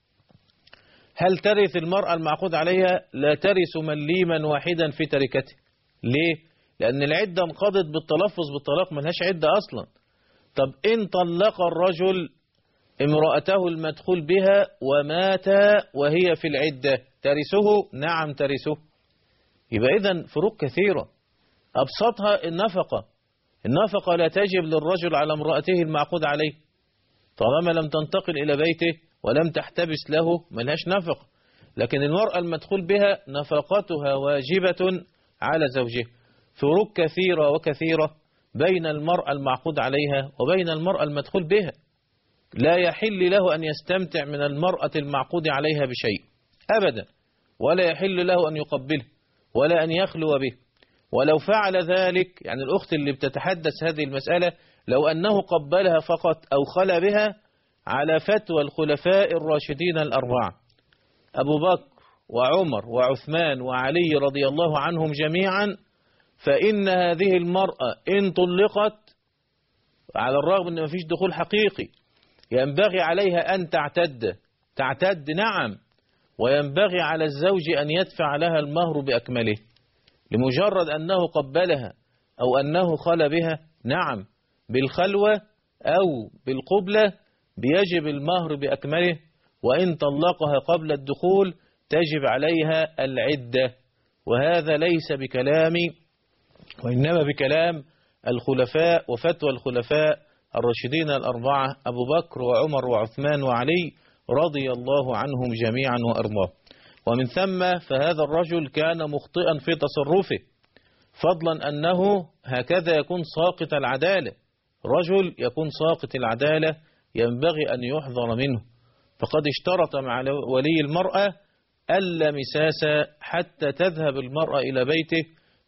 هل ترث المرأة المعقود عليها لا ترث مليما واحدا في تركته ليه لأن العدة انقضت بالتلفظ بالطلاق ملهاش عدة أصلا طب إن طلق الرجل امرأته المدخول بها ومات وهي في العدة ترثه نعم ترثه يبقى إذن فروق كثيرة أبسطها النفقة النفقة لا تجب للرجل على امرأته المعقود عليه طالما لم تنتقل إلى بيته ولم تحتبس له ملهاش نفقة لكن المرأة المدخول بها نفقتها واجبة على زوجها فروق كثيرة وكثيرة بين المرأة المعقود عليها وبين المرأة المدخول بها لا يحل له أن يستمتع من المرأة المعقود عليها بشيء أبدا ولا يحل له أن يقبله ولا أن يخلو به ولو فعل ذلك يعني الأخت اللي بتتحدث هذه المسألة لو أنه قبلها فقط أو خلى بها على فتوى الخلفاء الراشدين الأربعة أبو بكر وعمر وعثمان وعلي رضي الله عنهم جميعا فإن هذه المرأة إن طلقت على الرغم أن ما فيش دخول حقيقي ينبغي عليها أن تعتد تعتد نعم وينبغي على الزوج أن يدفع لها المهر بأكمله لمجرد أنه قبلها أو أنه خل بها نعم بالخلوة أو بالقبلة بيجب المهر بأكمله وإن طلقها قبل الدخول تجب عليها العدة وهذا ليس بكلامي وإنما بكلام الخلفاء وفتوى الخلفاء الراشدين الأربعة أبو بكر وعمر وعثمان وعلي رضي الله عنهم جميعا وأرضاه ومن ثم فهذا الرجل كان مخطئا في تصرفه فضلا أنه هكذا يكون ساقط العدالة رجل يكون ساقط العدالة ينبغي أن يحذر منه فقد اشترط مع ولي المرأة ألا مساس حتى تذهب المرأة إلى بيته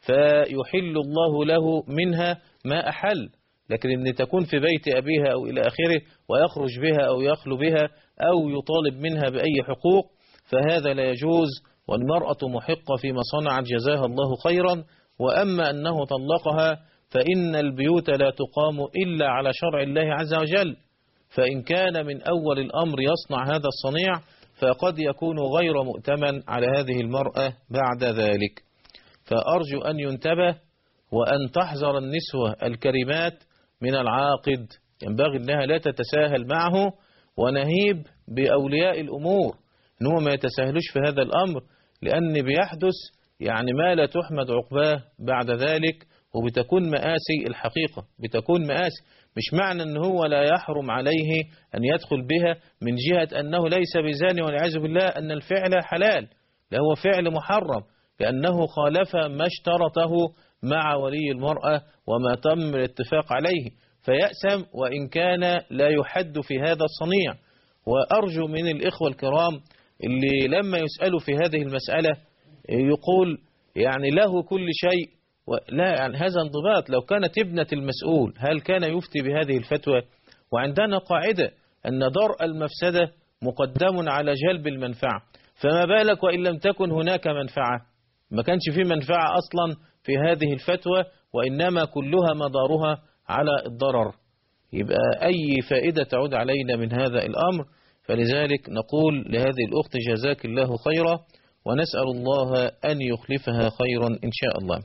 فيحل الله له منها ما أحل لكن أن تكون في بيت أبيها أو إلى آخره ويخرج بها أو يخلو بها أو يطالب منها بأي حقوق فهذا لا يجوز والمرأة محقة فيما صنعت جزاها الله خيرا وأما أنه طلقها فإن البيوت لا تقام إلا على شرع الله عز وجل فإن كان من أول الأمر يصنع هذا الصنيع فقد يكون غير مؤتمن على هذه المرأة بعد ذلك فأرجو أن ينتبه وأن تحذر النسوة الكريمات من العاقد ينبغي أنها لا تتساهل معه ونهيب بأولياء الأمور أنهم ما يتساهلوش في هذا الأمر لأن بيحدث يعني ما لا تحمد عقباه بعد ذلك وبتكون مآسي الحقيقة بتكون مآسي مش معنى أن هو لا يحرم عليه أن يدخل بها من جهة أنه ليس بزاني والعياذ بالله أن الفعل حلال لا هو فعل محرم لأنه خالف ما اشترطه مع ولي المرأة وما تم الاتفاق عليه فيأسم وإن كان لا يحد في هذا الصنيع وأرجو من الإخوة الكرام اللي لما يسألوا في هذه المسألة يقول يعني له كل شيء لا يعني هذا انضباط لو كانت ابنة المسؤول هل كان يفتي بهذه الفتوى وعندنا قاعدة أن درء المفسدة مقدم على جلب المنفعة فما بالك وإن لم تكن هناك منفعة ما كانش في منفعة أصلا في هذه الفتوى وإنما كلها مدارها على الضرر يبقى أي فائدة تعود علينا من هذا الأمر فلذلك نقول لهذه الأخت جزاك الله خيرا ونسأل الله أن يخلفها خيرا إن شاء الله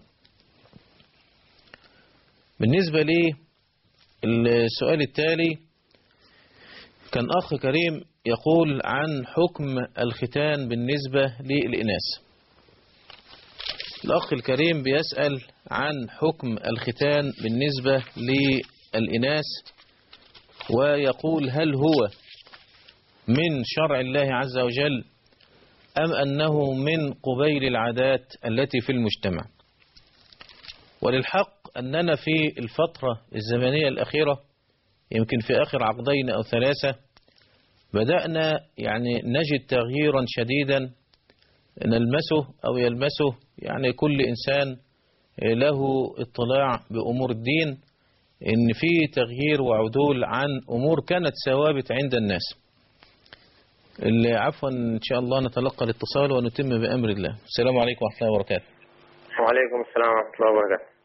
بالنسبة لي السؤال التالي كان أخ كريم يقول عن حكم الختان بالنسبة للإناث الأخ الكريم بيسأل عن حكم الختان بالنسبة للإناث ويقول هل هو من شرع الله عز وجل أم أنه من قبيل العادات التي في المجتمع وللحق أننا في الفترة الزمنية الأخيرة يمكن في آخر عقدين أو ثلاثة بدأنا يعني نجد تغييرا شديدا نلمسه أو يلمسه يعني كل إنسان له اطلاع بأمور الدين إن في تغيير وعدول عن أمور كانت ثوابت عند الناس اللي عفوا إن شاء الله نتلقى الاتصال ونتم بأمر الله السلام عليكم ورحمة الله وبركاته وعليكم السلام ورحمة الله وبركاته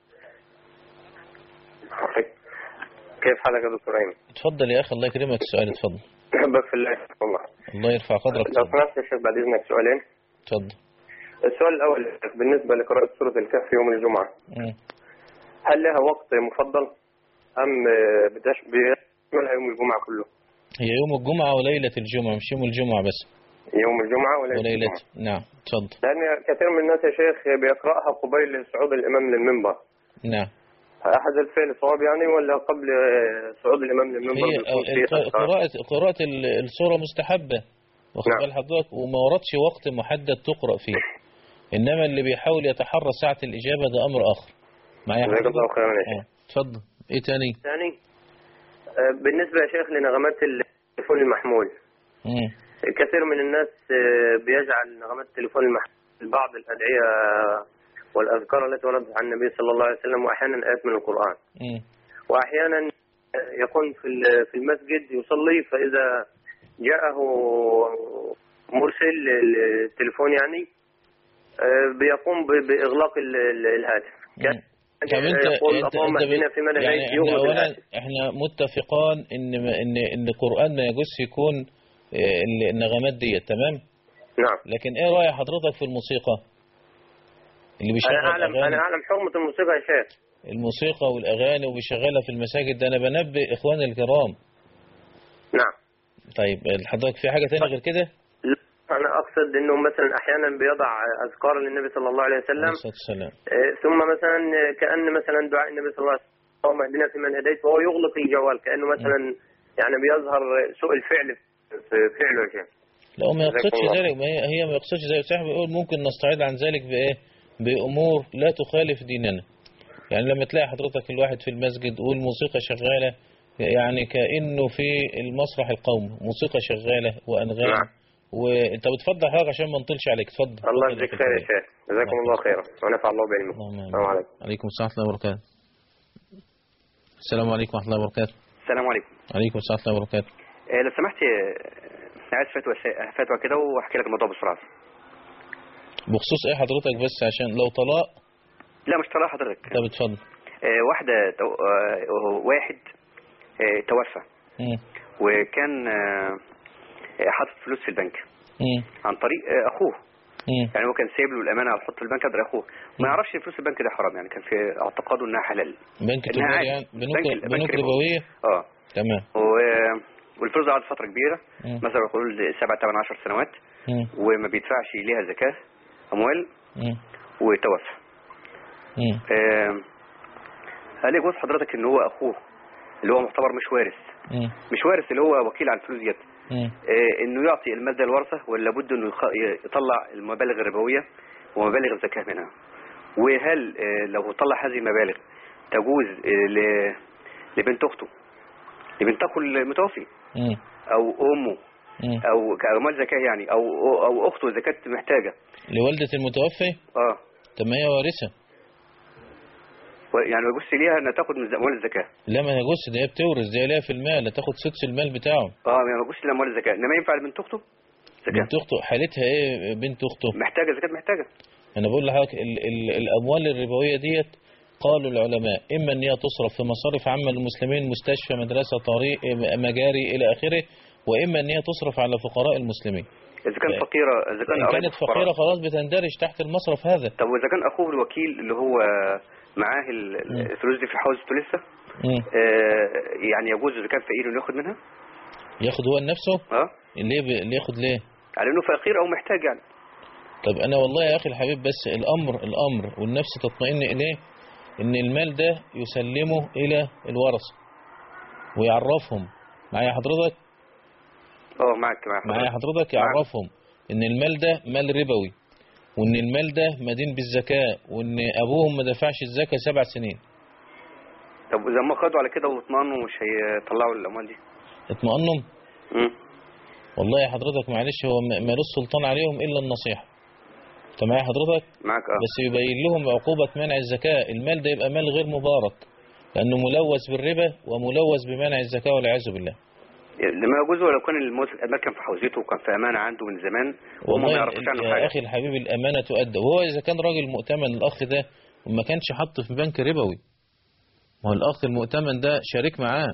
كيف حالك يا دكتور أيمن؟ اتفضل يا أخي الله يكرمك السؤال اتفضل أحبك في الله والله الله يرفع قدرك لو سمحت يا شيخ بعد إذنك سؤالين اتفضل السؤال الأول بالنسبة لقراءة سورة الكهف يوم الجمعة مم. هل لها وقت مفضل أم بتش- بيشملها يوم الجمعة كله؟ هي يوم الجمعة وليلة الجمعة مش يوم الجمعة بس يوم الجمعة ولا وليلة نعم اتفضل لأن كثير من الناس يا شيخ بيقرأها قبيل صعود الإمام للمنبر نعم أحد الفعل صواب يعني ولا قبل صعود الإمام للمنبر هي بيكون فيه الق- أذكار؟ قراءة قراءة ال- السورة مستحبة واخد بال حضرتك وما وردش وقت محدد تقرأ فيه إنما اللي بيحاول يتحرى ساعة الإجابة ده أمر آخر معايا جزاك حضرتك؟ الله خيرا يا شيخ آه، اتفضل إيه تاني؟ ثاني آه، بالنسبة يا شيخ لنغمات التليفون المحمول مم. كثير من الناس آه، بيجعل نغمات التليفون المحمول بعض الأدعية والأذكار التي وردت عن النبي صلى الله عليه وسلم وأحيانا آيات من القرآن مم. وأحيانا يكون في ال- في المسجد يصلي فإذا جاءه مرسل التليفون يعني آه، بيقوم ب- بإغلاق ال- ال- الهاتف كان طب انت يقول انت اللهم انت اهدنا بت- فيمن يعني هديت احنا يغلق اولا الهاتف احنا متفقان ان ان ان القران ما يجوز يكون اه، ال- النغمات ديت تمام نعم لكن ايه راي حضرتك في الموسيقى اللي بيشغل أنا أعلم أغاني؟ أنا أعلم حرمة الموسيقى يا شيخ الموسيقى والاغاني وبيشغلها في المساجد ده انا بنبه اخواني الكرام نعم طيب حضرتك في حاجة تانية غير كده انا اقصد انه مثلا احيانا بيضع اذكار للنبي صلى الله عليه وسلم عليه الصلاة والسلام آه، ثم مثلا كان مثلا دعاء النبي صلى الله عليه وسلم اللهم اهدنا فيمن هديت وهو يغلق الجوال كانه مثلا يعني بيظهر سوء الفعل في فعله يا شيخ لا هو ما جزاكم يقصدش الله. ذلك ما هي هي ما يقصدش ذلك صاحب بيقول ممكن نستعيد عن ذلك بإيه بأمور لا تخالف ديننا يعني لما تلاقي حضرتك الواحد في المسجد والموسيقى شغالة يعني كأنه في المسرح القومي موسيقى شغالة وأنغام نعم. وانت بتفضل حضرتك عشان ما نطلش عليك اتفضل الله اتفضل يجزيك يا خير يا أخي. شيخ جزاكم الله خيرا ونفع الله بعلمكم السلام عليكم عليكم السلام ورحمة الله وبركاته السلام عليكم ورحمة الله وبركاته السلام عليكم عليكم السلام ورحمة الله وبركاته آه، لو سمحت آه، عايز فتوى فتوى كده واحكي لك الموضوع بسرعه بخصوص ايه حضرتك بس عشان لو طلاق لا مش طلع حضرتك طب اتفضل آه، واحده تو... آه، واحد آه، توفى مم. وكان آه، آه، حاطط فلوس في البنك مم. عن طريق آه، اخوه مم. يعني هو كان سايب له الامانه على حط في البنك قدر اخوه ما يعرفش ان فلوس البنك ده حرام يعني كان في اعتقاده انها حلال بنك إنها تجاري عادي. يعني بنوك بنك- بنوك بنك ربوية اه تمام و... والفلوس قعدت فتره كبيره مم. مثلا يقولوا سبع ثمان عشر سنوات مم. وما بيدفعش ليها زكاه اموال مم. وتوفى مم. آم، هل يجوز حضرتك ان هو اخوه اللي هو معتبر مش وارث مم. مش وارث اللي هو وكيل على الفلوس ديت مم. آه، انه يعطي المال ده الورثه ولا بد انه يخ- يطلع المبالغ الربويه ومبالغ الزكاه منها وهل آه، لو طلع هذه المبالغ تجوز آه، ل- لبنت اخته لبنت اخو المتوفي مم. او امه مم. او كاموال زكاه يعني او او اخته اذا كانت محتاجه لوالدة المتوفي اه طب ما هي وارثة و- يعني ما يجوزش ليها انها تاخد من اموال الزكاه لا ما يجوز ده هي بتورث دي ليها في المال هتاخد سدس المال بتاعه اه ما يجوزش لها اموال الزكاه انما ينفع لبنت اخته زكاه بنت اخته حالتها ايه بنت اخته محتاجه زكاه محتاجه انا بقول لحضرتك ال ال الاموال الربويه ديت قالوا العلماء اما ان هي تصرف في مصارف عامه للمسلمين مستشفى مدرسه طريق مجاري الى اخره واما ان هي تصرف على فقراء المسلمين اذا كانت فقيره اذا كان ان قرايب كانت فقراء. فقيره خلاص بتندرج تحت المصرف هذا طب واذا كان اخوه الوكيل اللي هو معاه ال- ال- الفلوس دي في حوزته لسه مم. آه يعني يجوز اذا كان فقير انه ياخد منها ياخد هو لنفسه اه ليه ب... ليه ياخد ليه على انه فقير او محتاج يعني طب انا والله يا اخي الحبيب بس الامر الامر والنفس تطمئن اليه ان المال ده يسلمه الى الورثه ويعرفهم معايا حضرتك اه معاك معاك معايا حضرتك يعرفهم ان المال ده مال ربوي وان المال ده مدين بالزكاة وان ابوهم ما دفعش الزكاة سبع سنين طب اذا ما خدوا على كده واطمئنوا مش هيطلعوا الاموال دي اطمئنهم مم. والله يا حضرتك معلش هو ما- مالوش سلطان عليهم الا النصيحة انت معايا حضرتك معاك اه بس يبين لهم عقوبة منع الزكاة المال ده يبقى مال غير مبارك لانه ملوث بالربا وملوث بمنع الزكاة والعياذ بالله لما يجوز ولو كان الموس- المال كان في حوزته وكان في امانه عنده من زمان وهم ما والله يعرفوش عنه يا حاجه اخي الحبيب الامانة تؤدى وهو اذا كان راجل مؤتمن الاخ ده وما كانش حط في بنك ربوي ما هو الاخ المؤتمن ده شارك معاه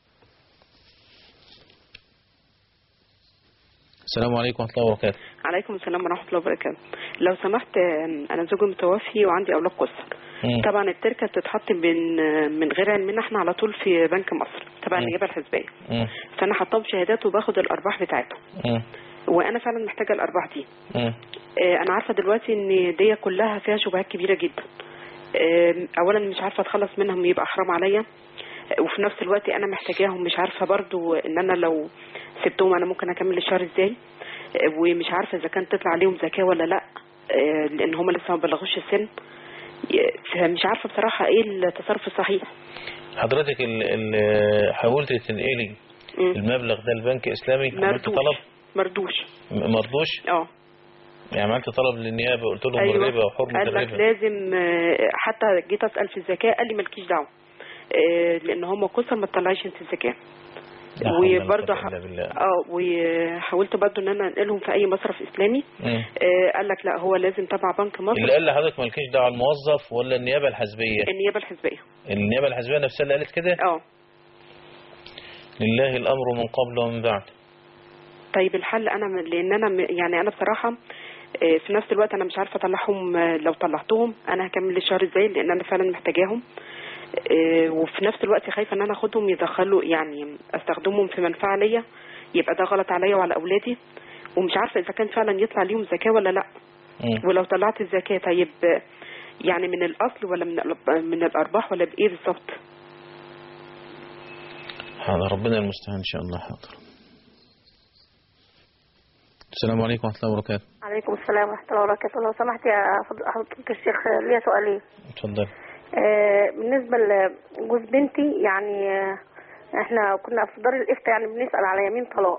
السلام عليكم ورحمة الله وبركاته عليكم السلام ورحمة الله وبركاته لو سمحت آم، أنا زوجي متوفي وعندي أولاد قصر مم. طبعا التركة بتتحط من من غير علمنا احنا على طول في بنك مصر تبع مم. النيابة الحزبية مم. فأنا حطاهم شهادات وباخد الأرباح بتاعتهم مم. وأنا فعلا محتاجة الأرباح دي مم. آه، أنا عارفة دلوقتي إن دي كلها فيها شبهات كبيرة جدا آم، أولا مش عارفة أتخلص منهم يبقى حرام عليا آه، وفي نفس الوقت أنا محتاجاهم مش عارفة برضو إن أنا لو سبتهم أنا ممكن أكمل الشهر إزاي آه، ومش عارفة إذا كانت تطلع عليهم زكاة ولا لأ آه، لأن هم لسه ما بلغوش السن آه، فمش عارفة بصراحة إيه التصرف الصحيح حضرتك ال ال حاولت تنقلي المبلغ ده البنك اسلامي عملت مردوش. طلب مردوش م- مرضوش اه يعني عملت طلب للنيابة قلت لهم أيوة. الربا وحرمة قال لك الربا لازم آه، حتى جيت اسال في الزكاه قال لي مالكيش دعوه آه، لان هم كسر ما تطلعيش انت الزكاه لا حول ولا وبرضه قوة إلا بالله. اه وحاولت برضه ان انا انقلهم في اي مصرف اسلامي مم. آه، قال لك لا هو لازم تبع بنك مصر اللي قال لحضرتك مالكيش دعوه الموظف ولا النيابه الحزبيه النيابه الحزبيه النيابه الحزبيه نفسها اللي قالت كده اه لله الامر من قبل ومن بعد طيب الحل انا م- لان انا م- يعني انا بصراحه آه، في نفس الوقت انا مش عارفه اطلعهم آه، لو طلعتهم انا هكمل الشهر ازاي لان انا فعلا محتاجاهم آه، وفي نفس الوقت خايفه ان انا اخدهم يدخلوا يعني استخدمهم في منفعه ليا يبقى ده غلط عليا وعلى اولادي ومش عارفه اذا كان فعلا يطلع ليهم زكاه ولا لا مم. ولو طلعت الزكاه طيب يعني من الاصل ولا من الأب- من الارباح ولا بايه بالظبط حاضر ربنا المستعان إن شاء الله حاضر السلام عليكم ورحمة الله وبركاته عليكم السلام ورحمة الله وبركاته لو سمحت يا فض- حضرتك الشيخ ليا سؤالين اتفضل آه، بالنسبة لجوز بنتي يعني آه، احنا كنا في دار الافتاء يعني بنسأل على يمين طلاق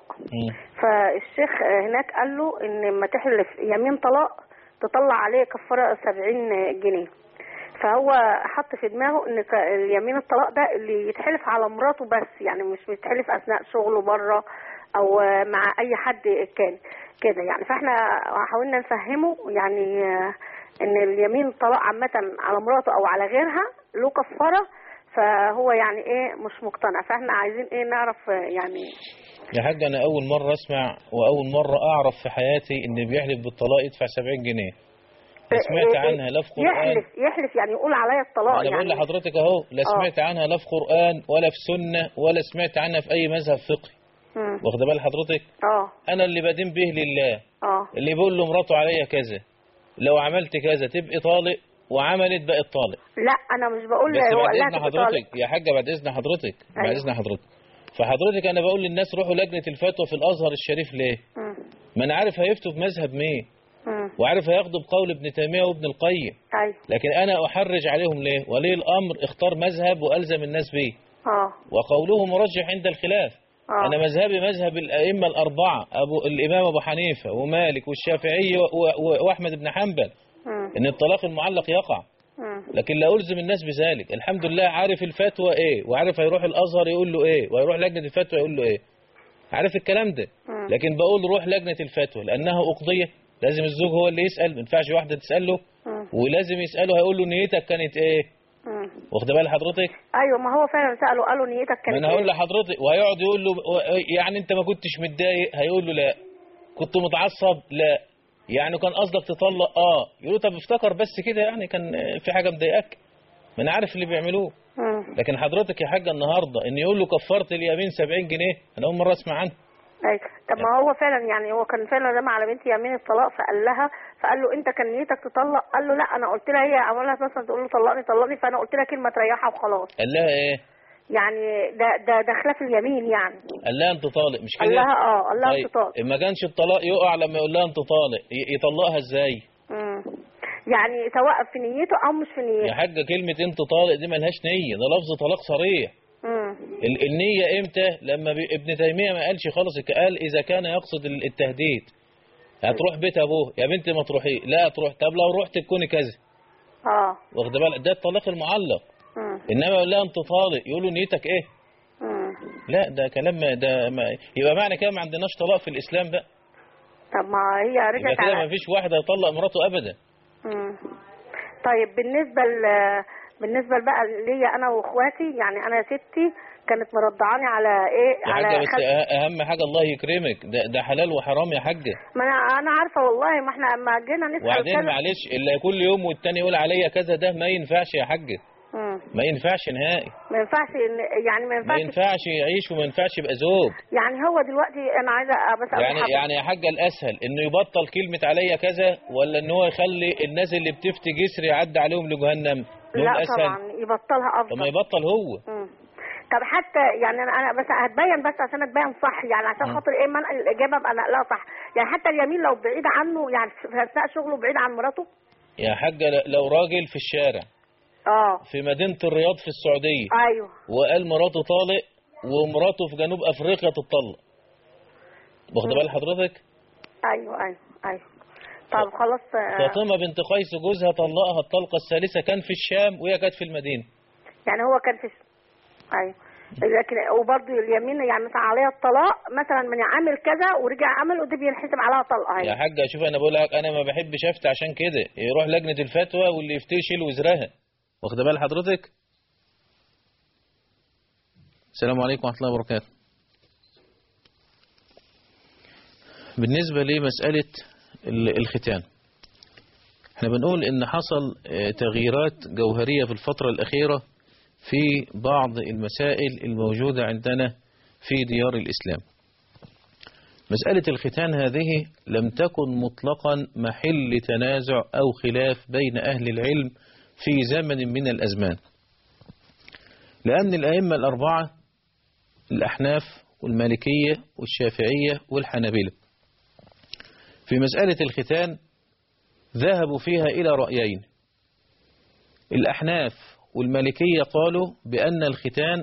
فالشيخ آه، هناك قال له ان لما تحلف يمين طلاق تطلع عليه كفارة 70 جنيه فهو حط في دماغه ان ك- اليمين الطلاق ده اللي يتحلف على مراته بس يعني مش بيتحلف اثناء شغله بره او آه، مع اي حد كان كده يعني فاحنا حاولنا نفهمه يعني آه، ان اليمين الطلاق عامة على مراته او على غيرها له كفارة فهو يعني ايه مش مقتنع فاحنا عايزين ايه نعرف آه، يعني يا حاج أنا أول مرة أسمع وأول مرة أعرف في حياتي إن بيحلف بالطلاق يدفع 70 جنيه لا سمعت إيه- إيه- عنها لا في قرآن يحلف يحلف يعني يقول عليا الطلاق أنا يعني بقول لحضرتك أهو لا آه. سمعت عنها لا في قرآن ولا في سنة ولا سمعت عنها في أي مذهب فقهي مم. واخد بال حضرتك اه أنا اللي بدين به لله اه اللي بيقول له مراته عليا كذا لو عملت كذا تبقي طالق وعملت بقت طالق لا انا مش بقول بس هو بعد قال لها اذن تبقى طالق. حضرتك يا حاجه بعد اذن حضرتك بعد أيوة. اذن حضرتك فحضرتك انا بقول للناس روحوا لجنه الفتوى في الازهر الشريف ليه مم. ما انا عارف هيفتوا بمذهب مين مم. وعارف هياخدوا بقول ابن تيميه وابن القيم ايوه لكن انا احرج عليهم ليه ولي الامر اختار مذهب والزم الناس به اه وقوله مرجح عند الخلاف آه. انا مذهبي مذهب الائمه الاربعه ابو الامام ابو حنيفه ومالك والشافعي و- و- واحمد بن حنبل مم. ان الطلاق المعلق يقع مم. لكن لا ألزم الناس بذلك الحمد لله عارف الفتوى إيه وعارف هيروح الأزهر يقول له إيه وهيروح لجنة الفتوى يقول له إيه عارف الكلام ده مم. لكن بقول روح لجنة الفتوى لأنها أقضية لازم الزوج هو اللي يسأل ما ينفعش واحدة تسأله مم. ولازم يسأله هيقول له نيتك كانت إيه مم. واخد بال حضرتك ايوه ما هو فعلا سأله قالوا نيتك ما كانت أنا هقول إيه؟ لحضرتك وهيقعد يقول له يعني أنت ما كنتش متضايق هيقول له لا كنت متعصب لا يعني كان قصدك تطلق اه يقول له طب افتكر بس كده يعني كان في حاجة مضايقك ما انا عارف اللي بيعملوه مم. لكن حضرتك يا حاجة النهاردة ان يقول له كفرت اليمين 70 جنيه انا اول مرة اسمع عنها ايوه طب ما هو فعلا يعني هو كان فعلا رمى على بنتي يمين الطلاق فقال لها فقال له انت كان نيتك تطلق قال له لا انا قلت لها هي عمالها مثلا تقول له طلقني طلقني فانا قلت لها كلمه تريحها وخلاص قال لها ايه يعني ده ده ده خلاف اليمين يعني قال لها انت طالق مش كده قال لها اه قال لها طيب انت طالق ما كانش الطلاق يقع لما يقول لها انت طالق ي- يطلقها ازاي مم. يعني سواء في نيته او مش في يا نيته حاجة كلمة انت طالق دي ملهاش نية ده لفظ طلاق صريح مم. ال- النية امتى لما بي- ابن تيمية ما قالش خالص قال اذا كان يقصد ال- التهديد هتروح بيت ابوه يا بنت ما تروحي لا تروح طب لو رحت تكوني كذا اه واخد بالك ده الطلاق المعلق مم. انما يقول لها انت طالق يقولوا نيتك ايه مم. لا ده كلام ما- ده ما يبقى معنى كده ما عندناش طلاق في الاسلام بقى طب ما هي يبقى رجعت كده على ما فيش واحد هيطلق مراته ابدا مم. طيب بالنسبة ل... بالنسبة بقى ليا أنا وإخواتي يعني أنا ستي كانت مرضعاني على إيه يا على حاجة بس خد... أه- اهم حاجة الله يكرمك ده, ده حلال وحرام يا حاجة ما أنا أنا عارفة والله ما إحنا لما جينا نسأل وبعدين كذا- معلش اللي كل يوم والتاني يقول عليا كذا ده ما ينفعش يا حاجة مم. ما ينفعش نهائي ما ينفعش إن- يعني ما ما ينفعش ينفعش يعيش وما ينفعش يبقى زوج يعني هو دلوقتي أنا عايزة بس أقول يعني حاجة. يعني يا حاجة الاسهل انه يبطل كلمة عليا كذا ولا ان هو يخلي الناس اللي بتفتي جسر يعدي عليهم لجهنم دول لا اسهل طبعا يبطلها طب أفضل ما يبطل هو مم. طب حتى يعني انا أنا بس هتبين بس عشان اتبين صح يعني عشان مم. خاطر ايه منقل الاجابه ابقى نقلها صح يعني حتى اليمين لو بعيد عنه يعني في اثناء شغله بعيد عن مراته يا حاجة لو راجل في الشارع اه في مدينة الرياض في السعودية ايوه وقال مراته طالق ومراته في جنوب افريقيا تطلق واخد بال حضرتك ايوه ايوه ايوه طب خلاص آه، فاطمة بنت قيس جوزها طلقها الطلقة الثالثة كان في الشام وهي كانت في المدينة يعني هو كان في ايوه لكن وبرضه اليمين يعني مثلا عليها الطلاق مثلا من عامل كذا ورجع عمل ودي بينحسب عليها طلقه يا هي حاجة شوف انا بقول لك انا ما بحبش افتي عشان كده يروح لجنة الفتوى واللي يفتي يشيل وزرها واخد بال حضرتك السلام عليكم ورحمة الله وبركاته بالنسبة لمسألة ال- الختان احنا بنقول ان حصل آه، تغييرات جوهرية في الفترة الأخيرة في بعض المسائل الموجودة عندنا في ديار الإسلام مسألة الختان هذه لم تكن مطلقا محل تنازع أو خلاف بين أهل العلم في زمن من الأزمان لأن الأئمة الأربعة الأحناف والمالكية والشافعية والحنابلة في مسألة الختان ذهبوا فيها إلى رأيين الأحناف والمالكية قالوا بأن الختان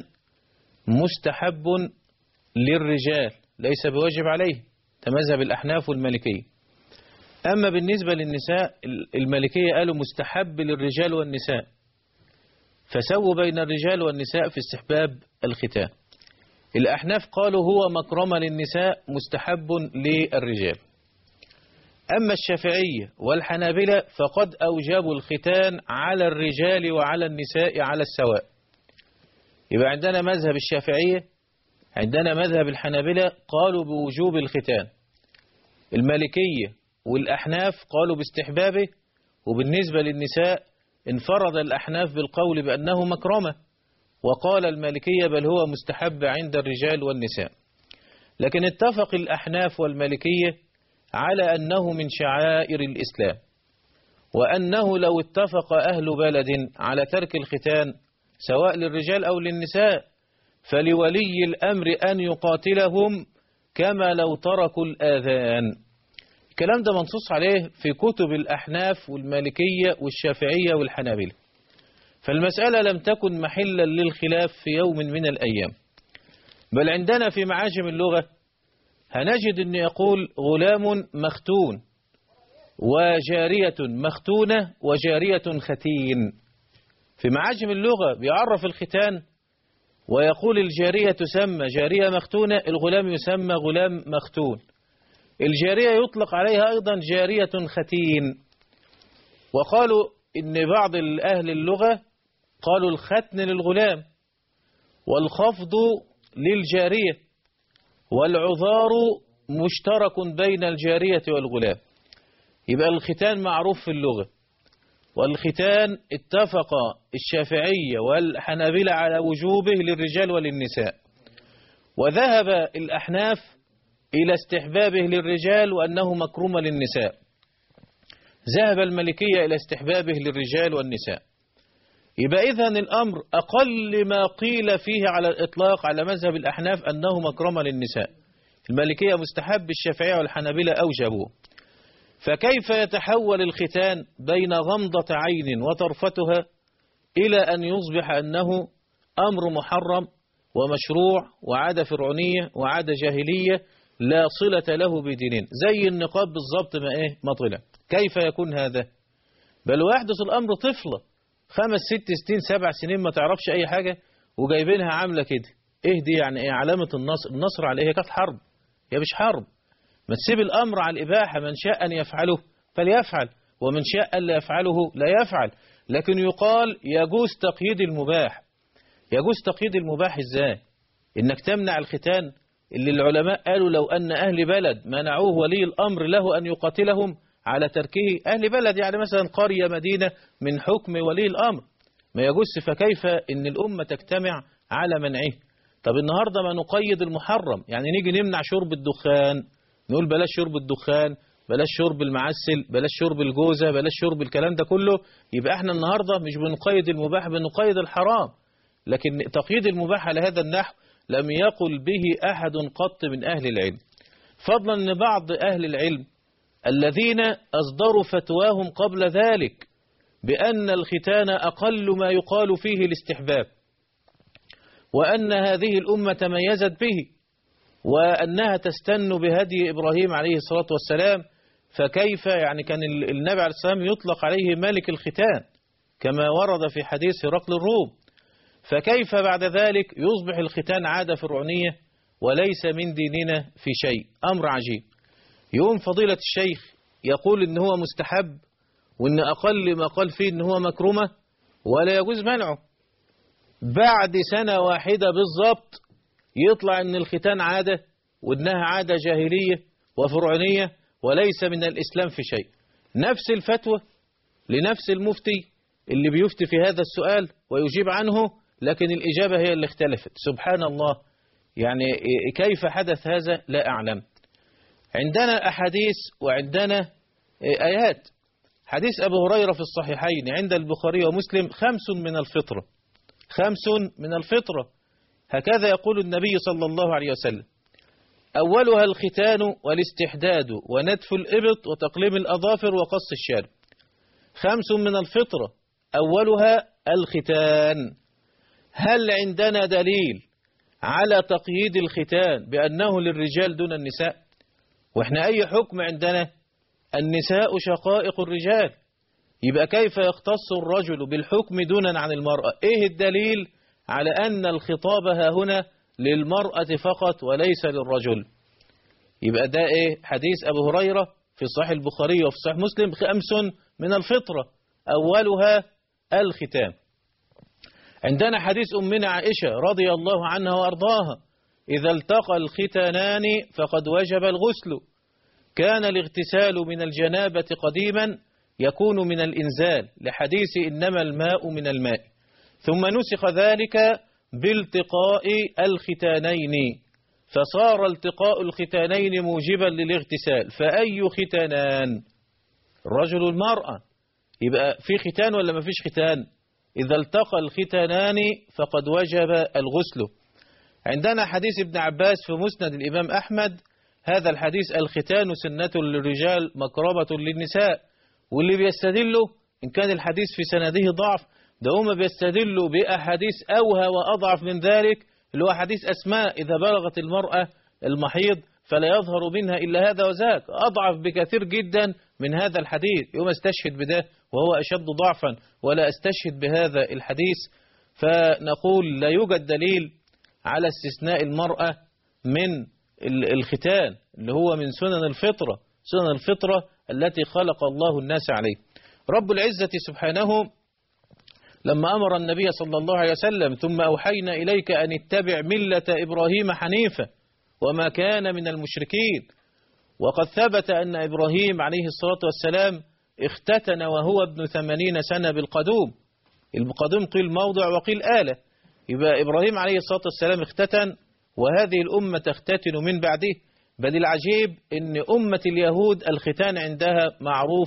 مستحب للرجال ليس بواجب عليه تمذهب الأحناف والمالكية أما بالنسبة للنساء المالكية قالوا مستحب للرجال والنساء فسووا بين الرجال والنساء في استحباب الختان الأحناف قالوا هو مكرمة للنساء مستحب للرجال أما الشافعية والحنابلة فقد أوجبوا الختان على الرجال وعلى النساء على السواء يبقى عندنا مذهب الشافعية عندنا مذهب الحنابلة قالوا بوجوب الختان المالكية والأحناف قالوا باستحبابه وبالنسبة للنساء انفرد الأحناف بالقول بأنه مكرمة وقال المالكية بل هو مستحب عند الرجال والنساء لكن اتفق الأحناف والمالكية على أنه من شعائر الإسلام وأنه لو اتفق أهل بلد على ترك الختان سواء للرجال أو للنساء فلولي الأمر أن يقاتلهم كما لو تركوا الآذان الكلام ده منصوص عليه في كتب الأحناف والمالكية والشافعية والحنابلة فالمسألة لم تكن محلا للخلاف في يوم من الأيام بل عندنا في معاجم اللغة هنجد أن يقول غلام مختون وجارية مختونة وجارية ختين في معاجم اللغة بيعرف الختان ويقول الجارية تسمى جارية مختونة الغلام يسمى غلام مختون الجارية يطلق عليها أيضا جارية ختين وقالوا إن بعض أهل اللغة قالوا الختن للغلام والخفض للجارية والعذار مشترك بين الجارية والغلام يبقى الختان معروف في اللغة والختان اتفق الشافعية والحنابلة على وجوبه للرجال وللنساء وذهب الأحناف إلى استحبابه للرجال وأنه مكروم للنساء ذهب الملكية إلى استحبابه للرجال والنساء يبقى إذا الأمر أقل ما قيل فيه على الإطلاق على مذهب الأحناف أنه مكرمة للنساء المالكية مستحب الشافعية والحنابلة أوجبوه فكيف يتحول الختان بين غمضة عين وطرفتها إلى أن يصبح أنه أمر محرم ومشروع وعادة فرعونية وعادة جاهلية لا صلة له بدينين زي النقاب بالضبط ما إيه ما طلع كيف يكون هذا بل ويحدث الأمر طفلة خمس ست ستين سبع سنين ما تعرفش أي حاجة وجايبينها عاملة كده إيه دي يعني إيه علامة النصر النصر على إيه كانت حرب هي مش حرب ما تسيب الأمر على الإباحة من شاء أن يفعله فليفعل ومن شاء أن لا يفعله لا يفعل لكن يقال يجوز تقييد المباح يجوز تقييد المباح إزاي إنك تمنع الختان اللي العلماء قالوا لو أن أهل بلد منعوه ولي الأمر له أن يقاتلهم على تركه أهل بلد يعني مثلا قرية مدينة من حكم ولي الأمر ما يجوز فكيف إن الأمة تجتمع على منعه طب النهاردة ما نقيد المحرم يعني نيجي نمنع شرب الدخان نقول بلاش شرب الدخان بلاش شرب المعسل بلاش شرب الجوزة بلاش شرب الكلام ده كله يبقى احنا النهاردة مش بنقيد المباح بنقيد الحرام لكن تقييد المباح على هذا النحو لم يقل به أحد قط من أهل العلم فضلا أن بعض أهل العلم الذين أصدروا فتواهم قبل ذلك بأن الختان أقل ما يقال فيه الاستحباب وأن هذه الأمة تميزت به وأنها تستن بهدي إبراهيم عليه الصلاة والسلام فكيف يعني كان النبي عليه السلام يطلق عليه ملك الختان كما ورد في حديث هرقل الروم فكيف بعد ذلك يصبح الختان عادة فرعونية وليس من ديننا في شيء أمر عجيب يوم فضيلة الشيخ يقول إن هو مستحب وإن أقل ما قال فيه إن هو مكرمة ولا يجوز منعه بعد سنة واحدة بالضبط يطلع إن الختان عادة وإنها عادة جاهلية وفرعونية وليس من الإسلام في شيء نفس الفتوى لنفس المفتي اللي بيفتي في هذا السؤال ويجيب عنه لكن الإجابة هي اللي اختلفت سبحان الله يعني كيف حدث هذا لا أعلم عندنا أحاديث وعندنا آيات حديث أبو هريرة في الصحيحين عند البخاري ومسلم خمس من الفطرة خمس من الفطرة هكذا يقول النبي صلى الله عليه وسلم أولها الختان والاستحداد ونتف الإبط وتقليم الأظافر وقص الشارب خمس من الفطرة أولها الختان هل عندنا دليل على تقييد الختان بأنه للرجال دون النساء وإحنا أي حكم عندنا النساء شقائق الرجال يبقى كيف يختص الرجل بالحكم دونا عن المرأة إيه الدليل على أن الخطاب ها هنا للمرأة فقط وليس للرجل يبقى ده إيه حديث أبو هريرة في صحيح البخاري وفي صحيح مسلم خمس من الفطرة أولها الختام عندنا حديث أمنا عائشة رضي الله عنها وأرضاها إذا التقى الختانان فقد وجب الغسل كان الاغتسال من الجنابة قديما يكون من الإنزال لحديث إنما الماء من الماء ثم نسخ ذلك بالتقاء الختانين فصار التقاء الختانين موجبا للاغتسال فأي ختانان الرجل المرأة يبقى في ختان ولا ما فيش ختان إذا التقى الختانان فقد وجب الغسل عندنا حديث ابن عباس في مسند الإمام أحمد هذا الحديث الختان سنة للرجال مكربة للنساء واللي بيستدلوا إن كان الحديث في سنده ضعف ده هم بيستدلوا بأحاديث أوهى وأضعف من ذلك اللي هو حديث أسماء إذا بلغت المرأة المحيض فلا يظهر منها إلا هذا وذاك أضعف بكثير جدا من هذا الحديث يوم استشهد بده وهو أشد ضعفا ولا استشهد بهذا الحديث فنقول لا يوجد دليل على استثناء المرأة من الختان اللي هو من سنن الفطرة سنن الفطرة التي خلق الله الناس عليه رب العزة سبحانه لما أمر النبي صلى الله عليه وسلم ثم أوحينا إليك أن اتبع ملة إبراهيم حنيفا وما كان من المشركين وقد ثبت أن إبراهيم عليه الصلاة والسلام اختتن وهو ابن ثمانين سنة بالقدوم القدوم قيل موضع وقيل آلة يبقى إبراهيم عليه الصلاة والسلام اختتن وهذه الأمة تختتن من بعده بل العجيب أن أمة اليهود الختان عندها معروف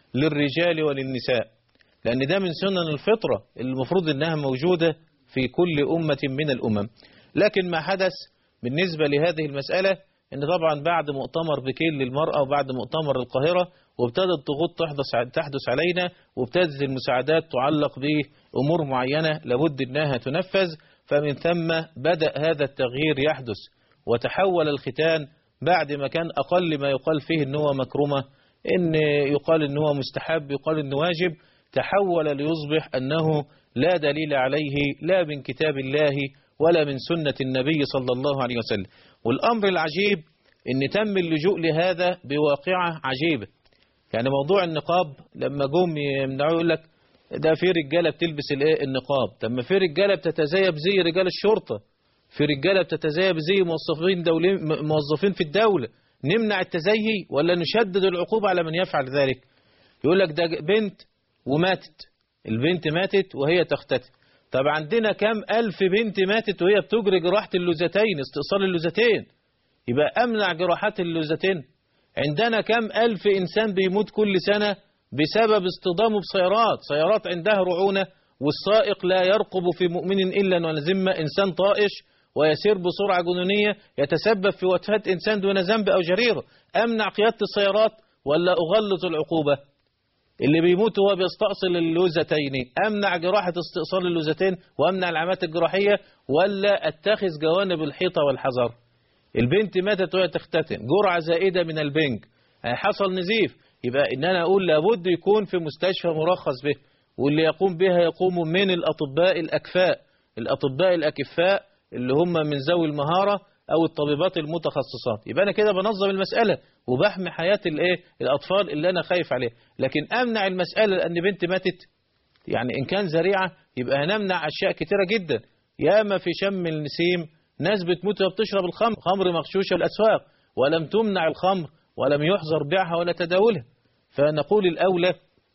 للرجال وللنساء لأن ده من سنن الفطرة المفروض أنها موجودة في كل أمة من الأمم لكن ما حدث بالنسبة لهذه المسألة أن طبعا بعد مؤتمر بكيل للمرأة وبعد مؤتمر القاهرة وابتدت ضغوط تحدث تحدث علينا وابتدت المساعدات تعلق بأمور معينة لابد أنها تنفذ فمن ثم بدأ هذا التغيير يحدث وتحول الختان بعد ما كان أقل ما يقال فيه أنه مكرمة إن يقال أنه مستحب يقال أنه واجب تحول ليصبح أنه لا دليل عليه لا من كتاب الله ولا من سنة النبي صلى الله عليه وسلم والأمر العجيب أن تم اللجوء لهذا بواقعة عجيبة يعني موضوع النقاب لما جم يمنعوا يقول لك ده في رجالة بتلبس الايه النقاب طب ما في رجالة بتتزايا بزي رجال الشرطة في رجالة بتتزايا بزي موظفين دولين موظفين في الدولة نمنع التزيي ولا نشدد العقوبة على من يفعل ذلك يقول لك ده بنت وماتت البنت ماتت وهي تختتم طب عندنا كم ألف بنت ماتت وهي بتجري جراحة اللوزتين استئصال اللوزتين يبقى أمنع جراحات اللوزتين عندنا كم ألف إنسان بيموت كل سنة بسبب اصطدامه بسيارات سيارات عندها رعونة والسائق لا يرقب في مؤمن إلا ونزم إنسان طائش ويسير بسرعة جنونية يتسبب في وفاة إنسان دون ذنب أو جريرة أمنع قيادة السيارات ولا أغلظ العقوبة اللي بيموت هو بيستأصل اللوزتين أمنع جراحة استئصال اللوزتين وأمنع العمليات الجراحية ولا أتخذ جوانب الحيطة والحذر البنت ماتت وهي تختتن جرعة زائدة من البنج حصل نزيف يبقى إن أنا أقول لابد يكون في مستشفى مرخص به واللي يقوم بها يقوم من الأطباء الأكفاء الأطباء الأكفاء اللي هم من ذوي المهارة أو الطبيبات المتخصصات يبقى أنا كده بنظم المسألة وبحمي حياة الإيه الأطفال اللي أنا خايف عليه لكن أمنع المسألة لأن بنت ماتت يعني إن كان ذريعة يبقى هنمنع أشياء كتيرة جدا ياما في شم النسيم ناس بتموت وبتشرب الخمر خمر مغشوشة الأسواق ولم تمنع الخمر ولم يحظر بيعها ولا تداولها فنقول الأولى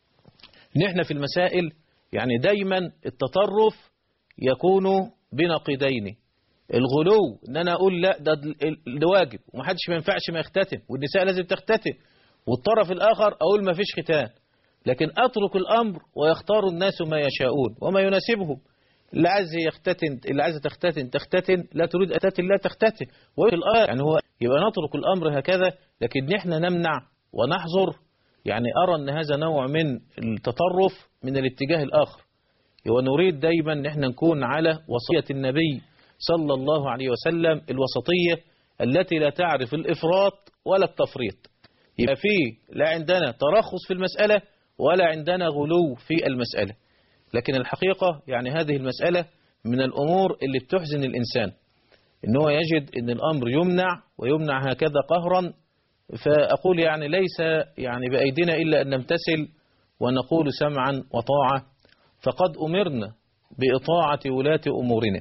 نحن في المسائل يعني دايما التطرف يكون بنقيضين الغلو ان انا اقول لا ده ال- ده واجب ومحدش ما ينفعش ما يختتن والنساء لازم تختتن والطرف الاخر اقول ما فيش ختان لكن اترك الامر ويختار الناس ما يشاءون وما يناسبهم اللي عايز يختتن اللي عايزه تختتن تختتن لا تريد ان تختتن لا تختتن وفي الآية يعني هو يبقى نترك الامر هكذا لكن احنا نمنع ونحظر يعني ارى ان هذا نوع من التطرف من الاتجاه الاخر ونريد دايما ان احنا نكون على وصية النبي صلى الله عليه وسلم الوسطية التي لا تعرف الإفراط ولا التفريط يبقى فيه لا عندنا ترخص في المسألة ولا عندنا غلو في المسألة لكن الحقيقة يعني هذه المسألة من الأمور اللي بتحزن الإنسان إن هو يجد أن الأمر يمنع ويمنع هكذا قهرا فأقول يعني ليس يعني بأيدينا إلا أن نمتثل ونقول سمعا وطاعة فقد أمرنا بإطاعة ولاة أمورنا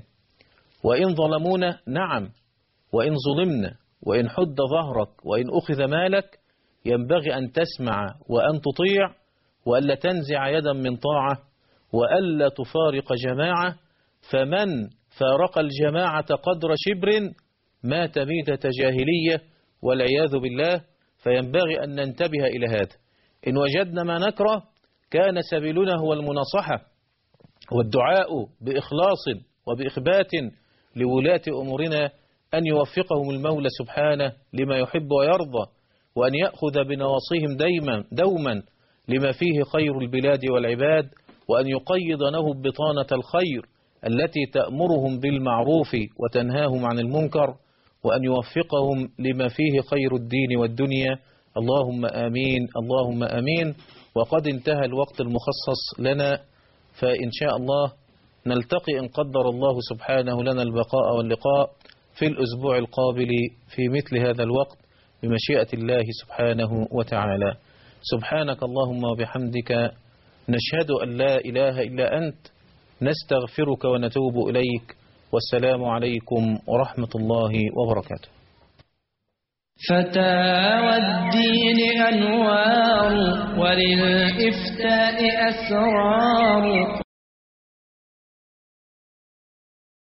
وإن ظلمونا نعم وإن ظلمنا وإن حد ظهرك وإن أخذ مالك ينبغي أن تسمع وأن تطيع وألا تنزع يدا من طاعة وألا تفارق جماعة فمن فارق الجماعة قدر شبر مات ميتة جاهلية والعياذ بالله فينبغي أن ننتبه إلى هذا إن وجدنا ما نكره كان سبيلنا هو المناصحة والدعاء بإخلاص وبإخبات لولاة أمورنا أن يوفقهم المولى سبحانه لما يحب ويرضى وأن يأخذ بنواصيهم دايما دوما لما فيه خير البلاد والعباد وأن يقيض لهم بطانة الخير التي تأمرهم بالمعروف وتنهاهم عن المنكر وأن يوفقهم لما فيه خير الدين والدنيا اللهم آمين اللهم آمين وقد انتهى الوقت المخصص لنا فإن شاء الله نلتقي إن قدر الله سبحانه لنا البقاء واللقاء في الأسبوع القابل في مثل هذا الوقت بمشيئة الله سبحانه وتعالى سبحانك اللهم وبحمدك نشهد أن لا إله إلا أنت نستغفرك ونتوب إليك والسلام عليكم ورحمة الله وبركاته فتاوى الدين أنوار وللإفتاء أسرار